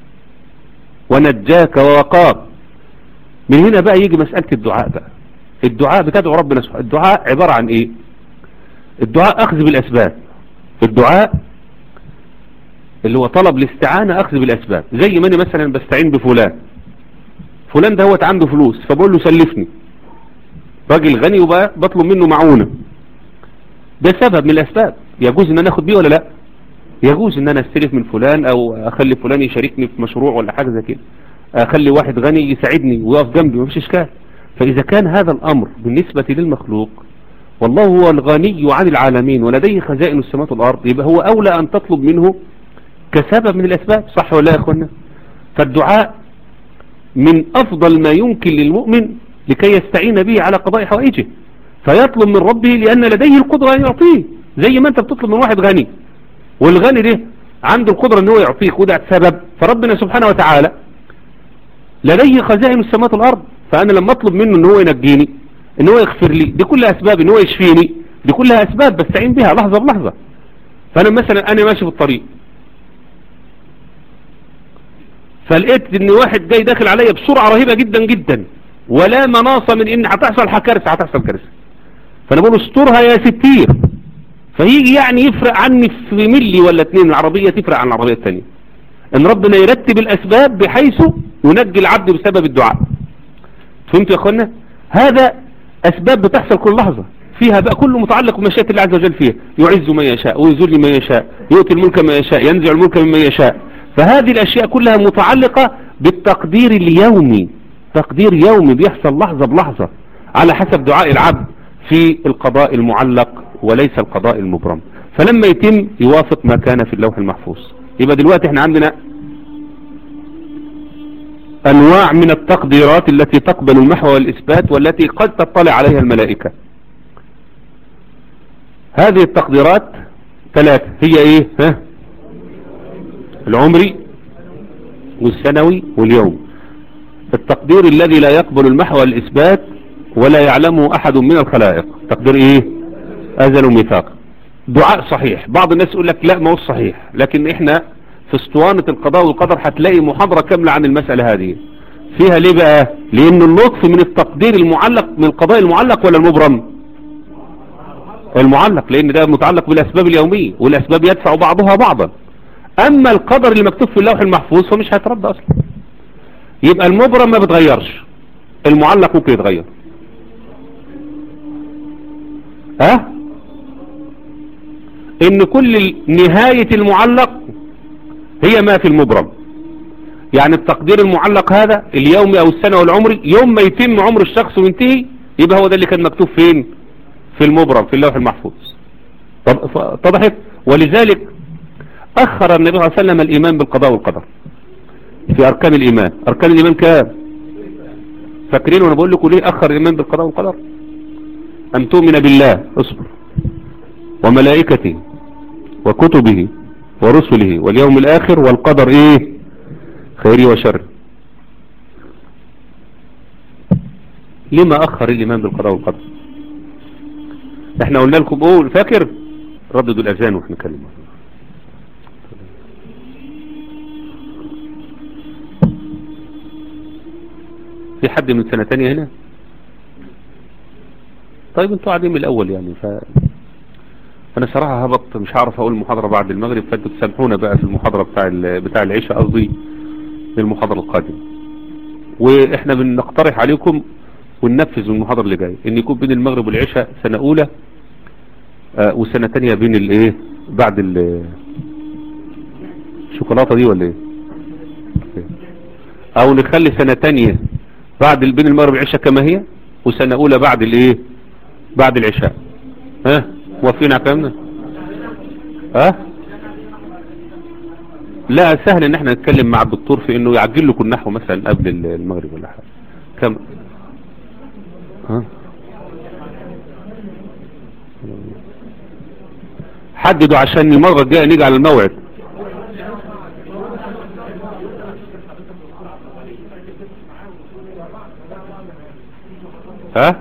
ونجاك ووقاك من هنا بقى يجي مسألة الدعاء بقى الدعاء بتدعو ربنا سبحانه الدعاء عبارة عن ايه الدعاء اخذ بالاسباب الدعاء اللي هو طلب الاستعانة اخذ بالاسباب زي ما انا مثلا بستعين بفلان فلان ده هو عنده فلوس فبقول له سلفني راجل غني وبقى بطلب منه معونة ده سبب من الاسباب يجوز ان انا اخد بيه ولا لا يجوز ان انا استلف من فلان او اخلي فلان يشاركني في مشروع ولا حاجة زي كده اخلي واحد غني يساعدني ويقف جنبي مفيش اشكال فاذا كان هذا الامر بالنسبة للمخلوق والله هو الغني عن العالمين ولديه خزائن السماوات والارض يبقى هو اولى ان تطلب منه كسبب من الاسباب صح ولا يا اخوانا فالدعاء من افضل ما يمكن للمؤمن لكي يستعين به على قضاء حوائجه فيطلب من ربه لان لديه القدرة ان يعطيه زي ما انت بتطلب من واحد غني والغني ده عنده القدرة ان هو يعطيك وده سبب فربنا سبحانه وتعالى لديه خزائن السماوات والارض فانا لما اطلب منه ان هو ينجيني ان هو يغفر لي دي كلها اسباب ان هو يشفيني دي كلها اسباب بستعين بها لحظة بلحظة فانا مثلا انا ماشي في الطريق فلقيت ان واحد جاي داخل عليا بسرعة رهيبة جدا جدا ولا مناصة من ان هتحصل كارثة هتحصل كارثة فانا بقول استرها يا ستير فيجي يعني يفرق عني في ملي ولا اتنين العربية تفرق عن العربية التانية ان ربنا يرتب الاسباب بحيث ينجي العبد بسبب الدعاء فهمتوا يا اخوانا هذا اسباب بتحصل كل لحظة فيها بقى كله متعلق بمشيئة الله عز وجل فيها يعز من يشاء ويذل من يشاء يؤتي الملك من يشاء ينزع الملك ممن يشاء فهذه الاشياء كلها متعلقة بالتقدير اليومي تقدير يومي بيحصل لحظة بلحظة على حسب دعاء العبد في القضاء المعلق وليس القضاء المبرم فلما يتم يوافق ما كان في اللوح المحفوظ يبقى دلوقتي احنا عندنا انواع من التقديرات التي تقبل المحو والإثبات والتي قد تطلع عليها الملائكة هذه التقديرات ثلاثة هي ايه ها العمري والسنوي واليوم التقدير الذي لا يقبل المحو والإثبات ولا يعلمه أحد من الخلائق تقدير ايه أزل ميثاق دعاء صحيح بعض الناس يقول لك لا ما هو صحيح لكن احنا في اسطوانة القضاء والقدر هتلاقي محاضرة كاملة عن المسألة هذه فيها ليه بقى لان اللطف من التقدير المعلق من القضاء المعلق ولا المبرم المعلق لان ده متعلق بالاسباب اليومية والاسباب يدفع بعضها بعضا اما القدر اللي مكتوب في اللوح المحفوظ فمش هيترد اصلا يبقى المبرم ما بتغيرش المعلق ممكن يتغير ها ان كل نهاية المعلق هي ما في المبرم يعني التقدير المعلق هذا اليومي او السنة والعمري يوم ما يتم عمر الشخص وينتهي يبقى هو ده اللي كان مكتوب فين في المبرم في اللوح المحفوظ طبعت ولذلك اخر النبي صلى الله عليه وسلم الايمان بالقضاء والقدر في اركان الايمان اركان الايمان كام فاكرين وانا بقول لكم ليه اخر الايمان بالقضاء والقدر ان تؤمن بالله اصبر وملائكته وكتبه ورسله واليوم الاخر والقدر ايه خيري وشر لما اخر الايمان بالقضاء والقدر احنا قلنا لكم قول فاكر رددوا الاذان واحنا نتكلم في حد من سنة تانية هنا طيب انتوا قاعدين من الاول يعني ف انا صراحة هبط مش هعرف اقول المحاضرة بعد المغرب فانتوا تسامحونا بقى في المحاضرة بتاع بتاع العشاء قصدي للمحاضرة القادمة واحنا بنقترح عليكم وننفذ المحاضرة اللي جاية ان يكون بين المغرب والعشاء سنة اولى آه وسنة تانية بين الايه بعد الشوكولاتة دي ولا ايه او نخلي سنة تانية بعد بين المغرب والعشاء كما هي وسنة اولى بعد الايه بعد العشاء ها موافقين على كلامنا ها لا سهل ان احنا نتكلم مع الدكتور في انه يعجل لكم النحو مثلا قبل المغرب ولا حاجه كم ها حددوا عشان المرة الجاية نيجي على الموعد ها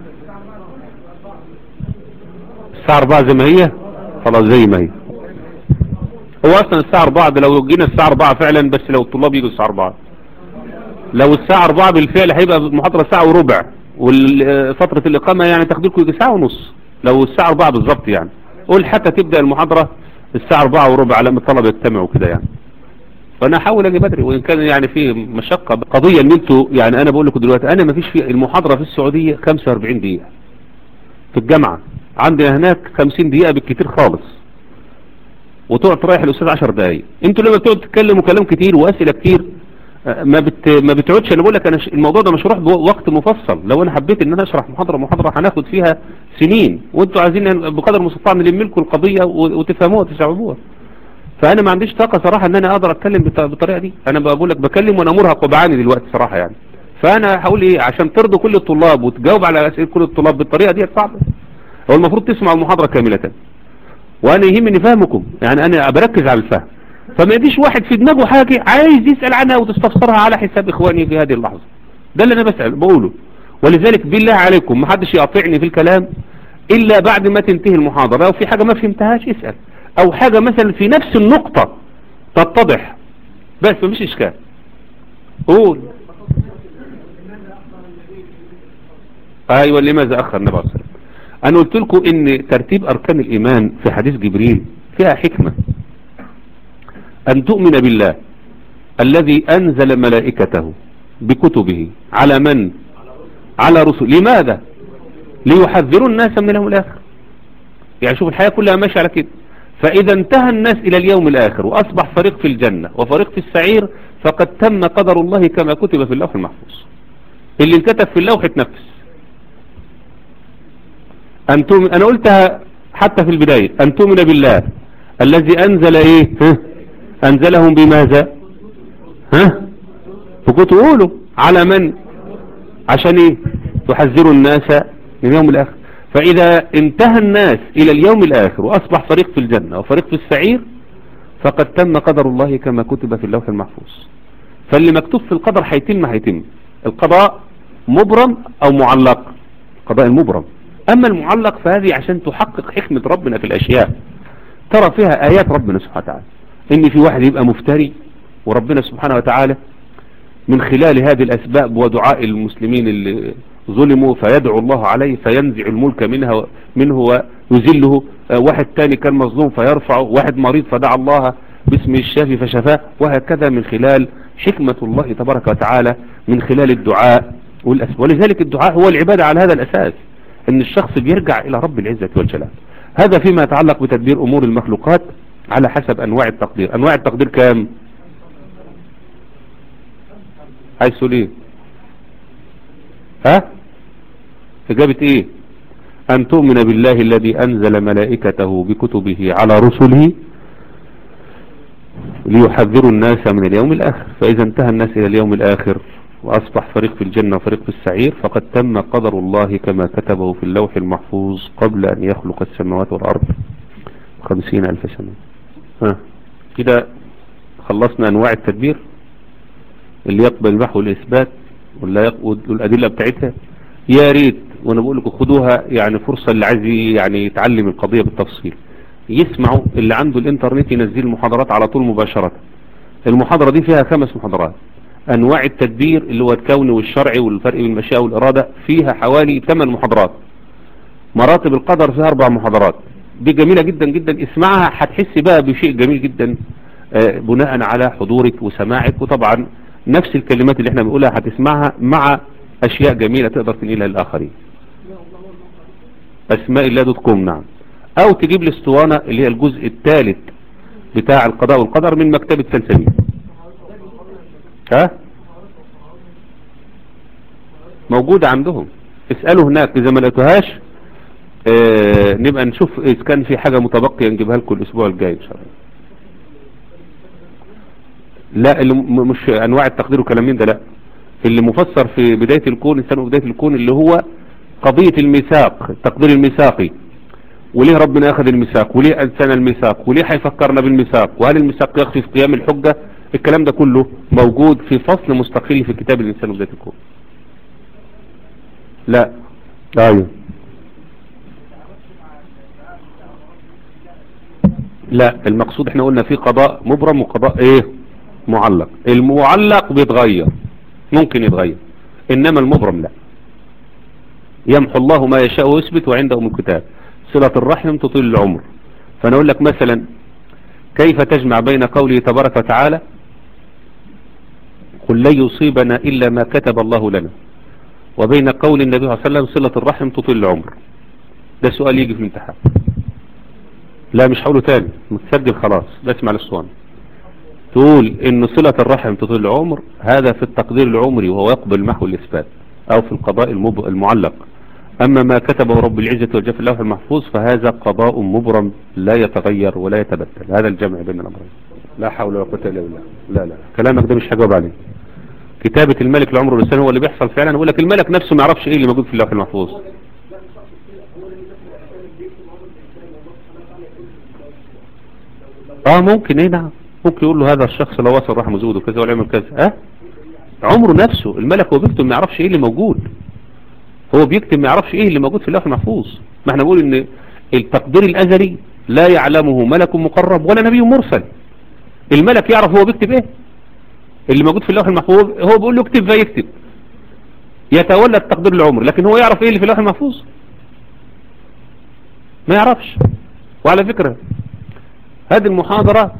الساعة 4 زي ما هي خلاص زي ما هي هو اصلا الساعة 4 ده لو جينا الساعة 4 فعلا بس لو الطلاب يجوا الساعة 4 لو الساعة 4 بالفعل هيبقى المحاضرة ساعة وربع وفترة الإقامة يعني تاخد لكم ساعة ونص لو الساعة 4 بالظبط يعني قول حتى تبدأ المحاضرة الساعة 4 وربع لما الطلبة يجتمعوا كده يعني فانا احاول اجي بدري وان كان يعني في مشقة قضية ان انتوا يعني انا بقول لكم دلوقتي انا ما فيش في المحاضرة في السعودية 45 دقيقة في الجامعة عندنا هناك 50 دقيقة بالكتير خالص وتقعد تريح الاستاذ 10 دقايق انتوا لما بتقعد تتكلموا كلام كتير واسئله كتير ما بت ما بتقعدش انا بقول لك انا الموضوع ده مشروح بوقت مفصل لو انا حبيت ان انا اشرح محاضره محاضره هناخد فيها سنين وانتوا عايزين بقدر المستطاع نلم لكم القضيه وتفهموها وتستوعبوها فانا ما عنديش طاقه صراحه ان انا اقدر اتكلم بالطريقه دي انا بقول لك بكلم وانا مرهق وبعاني دلوقتي صراحه يعني فانا هقول ايه عشان ترضوا كل الطلاب وتجاوب على اسئله كل الطلاب بالطريقه دي صعبه هو المفروض تسمع المحاضره كامله وانا يهمني فهمكم يعني انا بركز على الفهم فما يجيش واحد في دماغه حاجة عايز يسأل عنها وتستفسرها على حساب اخواني في هذه اللحظة ده اللي انا بسأل بقوله ولذلك بالله عليكم ما حدش يقاطعني في الكلام الا بعد ما تنتهي المحاضرة لو في حاجة ما فهمتهاش اسأل او حاجة مثلا في نفس النقطة تتضح بس مفيش اشكال قول ايوه لماذا اخر النبي صلى الله عليه وسلم انا قلت لكم ان ترتيب اركان الايمان في حديث جبريل فيها حكمة ان تؤمن بالله الذي انزل ملائكته بكتبه على من على رسل لماذا ليحذروا الناس من اليوم الاخر يعني شوف الحياة كلها ماشية على كده فاذا انتهى الناس الى اليوم الاخر واصبح فريق في الجنة وفريق في السعير فقد تم قدر الله كما كتب في اللوح المحفوظ اللي انكتب في اللوح اتنفس أن تؤمن أنا قلتها حتى في البداية أن تؤمن بالله الذي أنزل إيه ها؟ أنزلهم بماذا ها فكنتوا قولوا على من عشان إيه تحذروا الناس من يوم الآخر فإذا انتهى الناس إلى اليوم الآخر وأصبح فريق في الجنة وفريق في السعير فقد تم قدر الله كما كتب في اللوح المحفوظ فاللي مكتوب في القدر هيتم هيتم القضاء مبرم أو معلق القضاء المبرم أما المعلق فهذه عشان تحقق حكمة ربنا في الأشياء ترى فيها آيات ربنا سبحانه وتعالى إن في واحد يبقى مفتري وربنا سبحانه وتعالى من خلال هذه الأسباب ودعاء المسلمين اللي ظلموا فيدعو الله عليه فينزع الملك منها منه ويذله واحد تاني كان مظلوم فيرفعه واحد مريض فدعا الله باسم الشافي فشفاه وهكذا من خلال حكمة الله تبارك وتعالى من خلال الدعاء والأسباب ولذلك الدعاء هو العبادة على هذا الأساس ان الشخص بيرجع الى رب العزة والجلال هذا فيما يتعلق بتدبير امور المخلوقات على حسب انواع التقدير انواع التقدير كام عايز تقول ايه ها اجابة ايه ان تؤمن بالله الذي انزل ملائكته بكتبه على رسله ليحذروا الناس من اليوم الاخر فاذا انتهى الناس الى اليوم الاخر واصبح فريق في الجنة وفريق في السعير فقد تم قدر الله كما كتبه في اللوح المحفوظ قبل ان يخلق السماوات والارض خمسين الف سنة ها كده خلصنا انواع التدبير اللي يقبل المحو الإثبات والأدلة بتاعتها يا ريت وانا بقول لكم خدوها يعني فرصة اللي عايز يعني يتعلم القضية بالتفصيل يسمعوا اللي عنده الانترنت ينزل المحاضرات على طول مباشرة المحاضرة دي فيها خمس محاضرات انواع التدبير اللي هو الكوني والشرعي والفرق بين المشيئة والارادة فيها حوالي 8 محاضرات مراتب القدر فيها اربع محاضرات دي جميلة جدا جدا اسمعها هتحس بقى بشيء جميل جدا بناء على حضورك وسماعك وطبعا نفس الكلمات اللي احنا بنقولها هتسمعها مع اشياء جميلة تقدر تنقلها للاخرين اسماء الله دوت كوم نعم او تجيب الاسطوانة اللي هي الجزء الثالث بتاع القضاء والقدر من مكتبة سلسبيل ها موجودة عندهم اسألوا هناك اذا ما لقيتوهاش اه نبقى نشوف اذا كان في حاجة متبقية نجيبها لكم الاسبوع الجاي ان شاء الله لا اللي مش انواع التقدير وكلام ده لا اللي مفسر في بداية الكون انسان وبداية الكون اللي هو قضية الميثاق التقدير الميثاقي وليه ربنا اخذ الميثاق وليه انسان الميثاق وليه هيفكرنا بالميثاق وهل الميثاق يخفي في قيام الحجة الكلام ده كله موجود في فصل مستقل في كتاب الانسان وبداية الكون لا ايوه لا المقصود احنا قلنا في قضاء مبرم وقضاء ايه معلق المعلق بيتغير ممكن يتغير انما المبرم لا يمحو الله ما يشاء ويثبت وعنده من كتاب صلة الرحم تطيل العمر فانا اقول لك مثلا كيف تجمع بين قوله تبارك وتعالى قل لن يصيبنا الا ما كتب الله لنا وبين قول النبي صلى الله عليه وسلم صلة الرحم تطيل العمر ده سؤال يجي في الامتحان لا مش هقوله تاني متسجل خلاص بسمع للصوان تقول ان صلة الرحم تطول العمر هذا في التقدير العمري وهو يقبل محو الإثبات او في القضاء المب... المعلق اما ما كتبه رب العزة والجاه في اللوح المحفوظ فهذا قضاء مبرم لا يتغير ولا يتبدل هذا الجمع بين الامرين لا حول ولا قوه الا بالله لا لا كلامك ده مش هجاوب عليه كتابة الملك لعمره الانسان هو اللي بيحصل فعلا يقول لك الملك نفسه ما يعرفش ايه اللي موجود في اللوح المحفوظ اه ممكن ايه نعم ممكن يقول له هذا الشخص لو وصل راح مزود وكذا ولا يعمل كذا اه عمره نفسه الملك هو بيكتب ما يعرفش ايه اللي موجود هو بيكتب ما يعرفش ايه اللي موجود في اللوح المحفوظ ما احنا بنقول ان التقدير الازلي لا يعلمه ملك مقرب ولا نبي مرسل الملك يعرف هو بيكتب ايه اللي موجود في اللوح المحفوظ هو بيقول له اكتب فيكتب يتولى التقدير العمر لكن هو يعرف ايه اللي في اللوح المحفوظ ما يعرفش وعلى فكرة هذه المحاضرة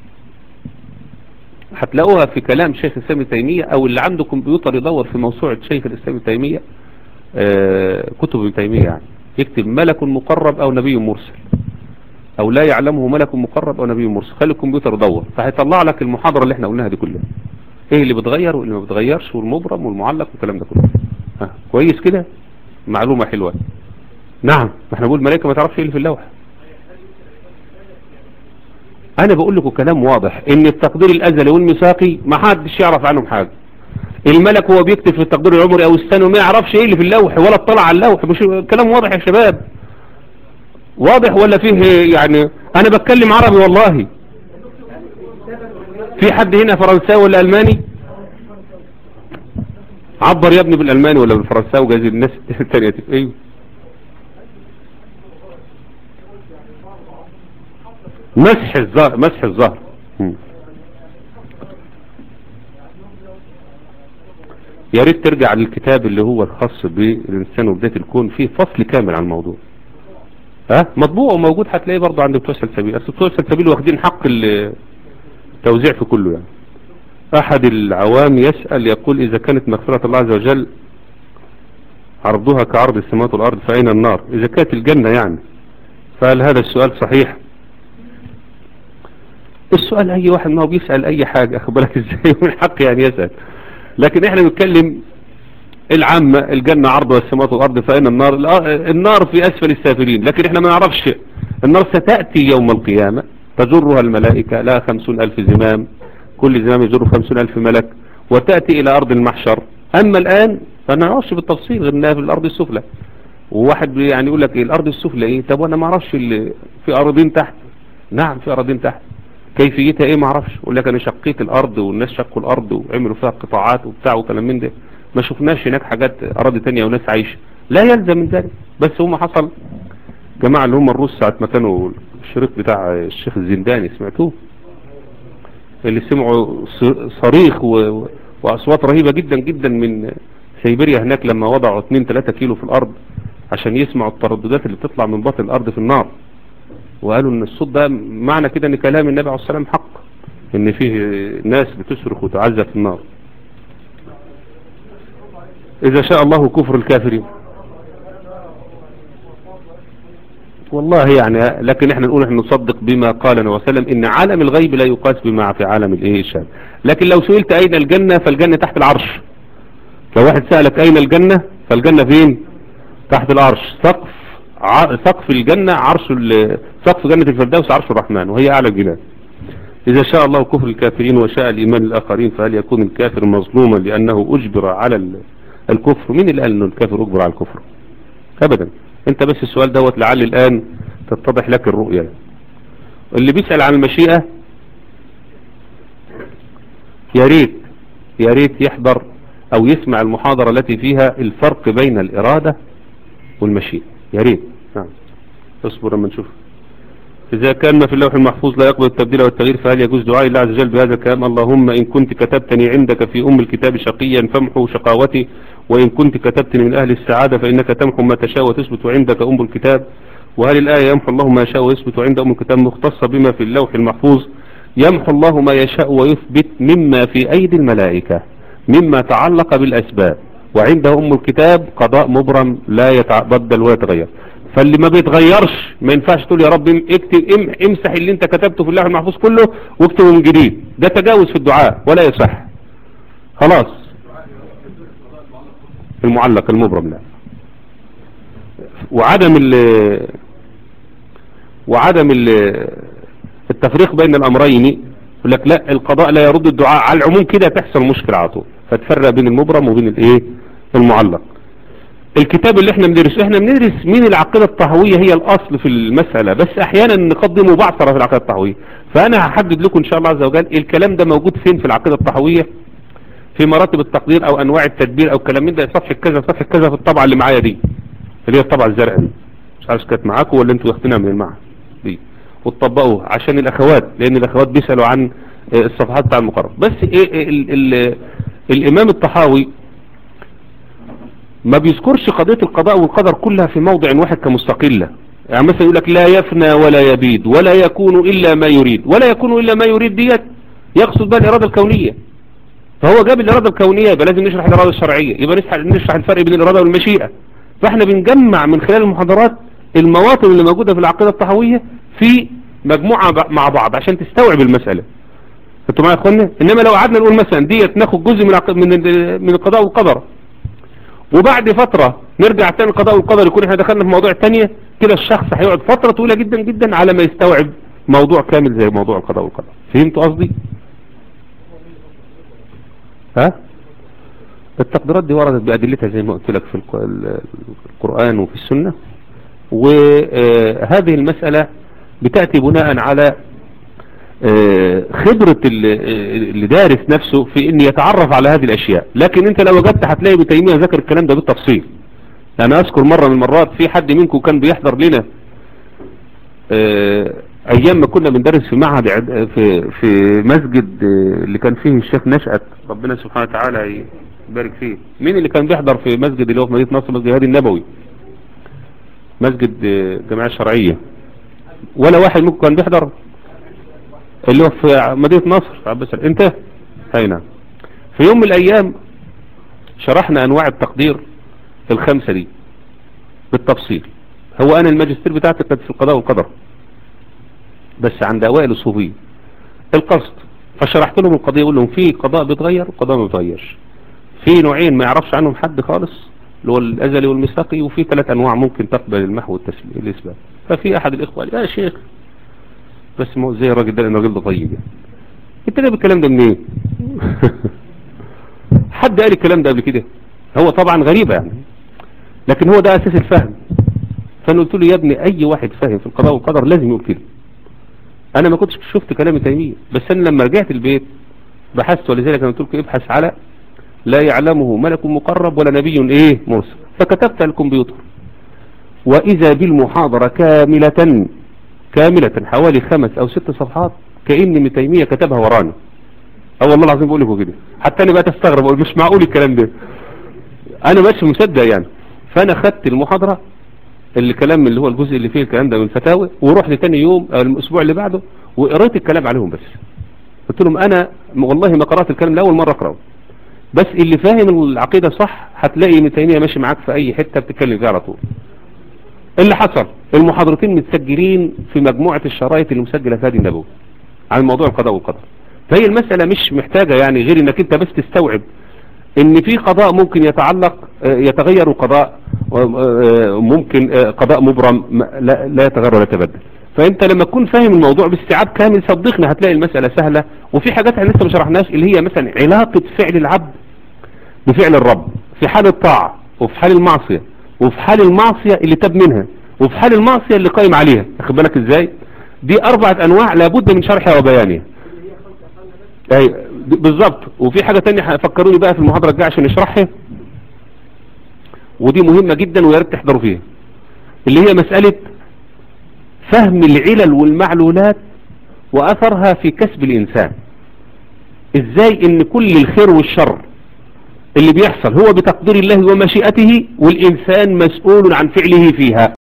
هتلاقوها في كلام شيخ الإسلام ابن تيمية او اللي عنده كمبيوتر يدور في موسوعة شيخ الإسلام ابن تيمية آه كتب ابن تيمية يعني يكتب ملك مقرب او نبي مرسل او لا يعلمه ملك مقرب او نبي مرسل خلي الكمبيوتر يدور فهيطلع لك المحاضرة اللي احنا قلناها دي كلها ايه اللي بتغير واللي ما بتغيرش والمبرم والمعلق والكلام ده كله ها كويس كده معلومة حلوة نعم ما احنا بنقول الملائكة ما تعرفش ايه اللي في اللوح انا بقول لكم كلام واضح ان التقدير الازلي والميثاقي ما حدش يعرف عنهم حاجة الملك هو بيكتب في التقدير العمري او السنة وما يعرفش ايه اللي في اللوح ولا اطلع على اللوح مش كلام واضح يا شباب واضح ولا فيه يعني انا بتكلم عربي والله في حد هنا فرنساوي ولا الماني عبر يا ابني بالالماني ولا بالفرنساوي جايز الناس الثانيه ايوه مسح الظهر مسح الظهر يا ريت ترجع للكتاب اللي هو الخاص بالإنسان وبداية الكون فيه فصل كامل عن الموضوع ها مطبوع وموجود هتلاقيه برضه عند بتوع سلسبيل اصل بتوع سلسبيل واخدين حق التوزيع في كله يعني احد العوام يسأل يقول اذا كانت مغفرة الله عز وجل عرضها كعرض السماوات والارض فاين النار اذا كانت الجنة يعني فهل هذا السؤال صحيح السؤال اي واحد ما هو بيسأل اي حاجة اخبرك ازاي من حق يعني يسأل لكن احنا بنتكلم العامة الجنة عرضها السماوات والارض فاين النار النار في اسفل السافلين لكن احنا ما نعرفش النار ستأتي يوم القيامة تجرها الملائكة لا خمسون الف زمام كل زمام يجر خمسون الف ملك وتأتي الى ارض المحشر اما الان فانا نعرفش بالتفصيل غير انها في الارض السفلى وواحد يعني يقول لك ايه الارض السفلى ايه طب وانا ما اعرفش في ارضين تحت نعم في ارضين تحت كيفيتها ايه ما اعرفش يقول لك انا شقيت الارض والناس شقوا الارض وعملوا فيها قطاعات وبتاع وكلام من ده ما شفناش هناك حاجات اراضي تانية وناس عايشة لا يلزم من ذلك بس هم حصل جماعة اللي هم الروس ساعة ما كانوا الشريط بتاع الشيخ الزنداني سمعتوه اللي سمعوا صريخ و... واصوات رهيبة جدا جدا من سيبيريا هناك لما وضعوا 2 3 كيلو في الارض عشان يسمعوا الترددات اللي بتطلع من باطن الارض في النار وقالوا ان الصوت ده معنى كده ان كلام النبي عليه السلام حق ان فيه ناس بتصرخ وتعذب في النار اذا شاء الله كفر الكافرين والله يعني لكن احنا نقول احنا نصدق بما قال النبي صلى الله عليه وسلم ان عالم الغيب لا يقاس بما في عالم الايه الشهاده لكن لو سئلت اين الجنة فالجنة تحت العرش لو واحد سألك اين الجنة فالجنة فين تحت العرش سقف ع... سقف الجنة عرش ال... سقف جنة الفردوس عرش الرحمن وهي اعلى الجنان اذا شاء الله كفر الكافرين وشاء الايمان الاخرين فهل يكون الكافر مظلوما لانه اجبر على ال... الكفر مين اللي قال انه الكافر اجبر على الكفر ابدا انت بس السؤال دوت لعل الان تتضح لك الرؤية اللي بيسأل عن المشيئة يا ريت يا ريت يحضر او يسمع المحاضرة التي فيها الفرق بين الارادة والمشيئة يا ريت نعم اصبر لما نشوف إذا كان ما في اللوح المحفوظ لا يقبل التبديل والتغيير فهل يجوز دعاء الله عز وجل بهذا الكلام اللهم إن كنت كتبتني عندك في أم الكتاب شقيا فامحو شقاوتي وإن كنت كتبتني من أهل السعادة فإنك تمحو ما تشاء وتثبت عندك أم الكتاب وهل الآية يمحو الله ما يشاء ويثبت عند أم الكتاب مختصة بما في اللوح المحفوظ يمحو الله ما يشاء ويثبت مما في أيدي الملائكة مما تعلق بالأسباب وعنده أم الكتاب قضاء مبرم لا يتبدل ولا يتغير فاللي ما بيتغيرش ما ينفعش تقول يا رب اكتب امسح اللي انت كتبته في اللوح المحفوظ كله واكتبه من جديد ده تجاوز في الدعاء ولا يصح خلاص المعلق المبرم لا وعدم ال وعدم ال التفريق بين الامرين يقول لك لا القضاء لا يرد الدعاء على العموم كده تحصل مشكلة على طول فتفرق بين المبرم وبين الايه المعلق الكتاب اللي احنا بندرسه احنا بندرس مين العقيدة الطهوية هي الاصل في المسألة بس احيانا نقدم مبعثرة في العقيدة الطهوية فانا هحدد لكم ان شاء الله عز وجل الكلام ده موجود فين في العقيدة الطهوية في مراتب التقدير او انواع التدبير او كلام من ده صفحة كذا صفحة كذا في الطبعة اللي معايا دي اللي هي الطبعة الزرقاء دي مش عارف كانت معاكم ولا انتوا واخدينها من المعهد دي وتطبقوها عشان الاخوات لان الاخوات بيسألوا عن الصفحات بتاع المقرر بس ايه ال ال الامام الطحاوي ما بيذكرش قضية القضاء والقدر كلها في موضع واحد كمستقلة يعني مثلا يقول لك لا يفنى ولا يبيد ولا يكون إلا ما يريد ولا يكون إلا ما يريد ديت يقصد بها الإرادة الكونية فهو جاب الإرادة الكونية يبقى لازم نشرح الإرادة الشرعية يبقى نشرح الفرق بين الإرادة والمشيئة فاحنا بنجمع من خلال المحاضرات المواطن اللي موجودة في العقيدة الطحوية في مجموعة مع بعض عشان تستوعب المسألة انتوا معايا يا اخوانا انما لو قعدنا نقول مثلا ديت ناخد جزء من من من القضاء والقدر وبعد فترة نرجع تاني القضاء والقدر يكون احنا دخلنا في مواضيع تانية كده الشخص هيقعد فترة طويلة جدا جدا على ما يستوعب موضوع كامل زي موضوع القضاء والقدر فهمتوا قصدي ها التقديرات دي وردت بأدلتها زي ما قلت لك في القرآن وفي السنة وهذه المسألة بتأتي بناء على خبرة اللي دارس نفسه في ان يتعرف على هذه الاشياء لكن انت لو وجدت هتلاقي ابن تيمية ذكر الكلام ده بالتفصيل انا اذكر مرة من المرات في حد منكم كان بيحضر لنا ايام ما كنا بندرس في معهد في في مسجد اللي كان فيه الشيخ نشأت ربنا سبحانه وتعالى بارك فيه مين اللي كان بيحضر في مسجد اللي هو في مدينة نصر مسجد هادي النبوي مسجد آه، الجمعية الشرعية ولا واحد منكم كان بيحضر اللي هو في مدينة نصر في عباس انت هينا في يوم من الايام شرحنا انواع التقدير الخمسة دي بالتفصيل هو انا الماجستير بتاعتي كانت في القضاء والقدر بس عند اوائل الصوفية القصد فشرحت لهم القضية اقول لهم في قضاء بيتغير وقضاء ما بيتغيرش في نوعين ما يعرفش عنهم حد خالص اللي هو الازلي والميثاقي وفي ثلاث انواع ممكن تقبل المحو والاسباب ففي احد الاخوه قال يا شيخ بس ما هو زي الراجل ده لان الراجل ده طيب يعني انت جايب الكلام ده منين حد قال الكلام ده قبل كده هو طبعا غريبة يعني لكن هو ده اساس الفهم فانا قلت له يا ابني اي واحد فاهم في القضاء والقدر لازم يقول كده انا ما كنتش شفت كلام تيمية بس انا لما رجعت البيت بحثت ولذلك انا قلت لكم ابحث على لا يعلمه ملك مقرب ولا نبي ايه مرسل فكتبت على الكمبيوتر واذا بالمحاضرة كاملة كاملة حوالي خمس او ست صفحات كأن ابن تيمية كتبها وراني اه والله العظيم بقول لكم كده حتى انا بقى تستغرب اقول مش معقول الكلام ده انا مش مصدق يعني فانا خدت المحاضرة الكلام اللي هو الجزء اللي فيه الكلام ده من الفتاوى ورحت تاني يوم او الاسبوع اللي بعده وقريت الكلام عليهم بس قلت لهم انا والله ما قرأت الكلام لاول مرة اقراه بس اللي فاهم العقيدة صح هتلاقي ابن تيمية ماشي معاك في اي حتة بتتكلم فيها على طول اللي حصل المحاضرتين متسجلين في مجموعة الشرايط اللي مسجلة في هذه النبوة عن موضوع القضاء والقدر فهي المسألة مش محتاجة يعني غير انك انت بس تستوعب ان في قضاء ممكن يتعلق يتغير قضاء ممكن قضاء مبرم لا, لا يتغير ولا يتبدل فانت لما تكون فاهم الموضوع باستيعاب كامل صدقني هتلاقي المسألة سهلة وفي حاجات احنا لسه ما شرحناش اللي هي مثلا علاقة فعل العبد بفعل الرب في حال الطاعة وفي حال المعصية وفي حال المعصية اللي تاب منها وفي حال المعصية اللي قايم عليها اخد بالك ازاي دي اربعة انواع لابد من شرحها وبيانها اي بالظبط وفي حاجة تانية فكروني بقى في المحاضرة الجاية عشان نشرحها ودي مهمة جدا ويا ريت تحضروا فيها اللي هي مسألة فهم العلل والمعلولات واثرها في كسب الانسان ازاي ان كل الخير والشر اللي بيحصل هو بتقدير الله ومشيئته والانسان مسؤول عن فعله فيها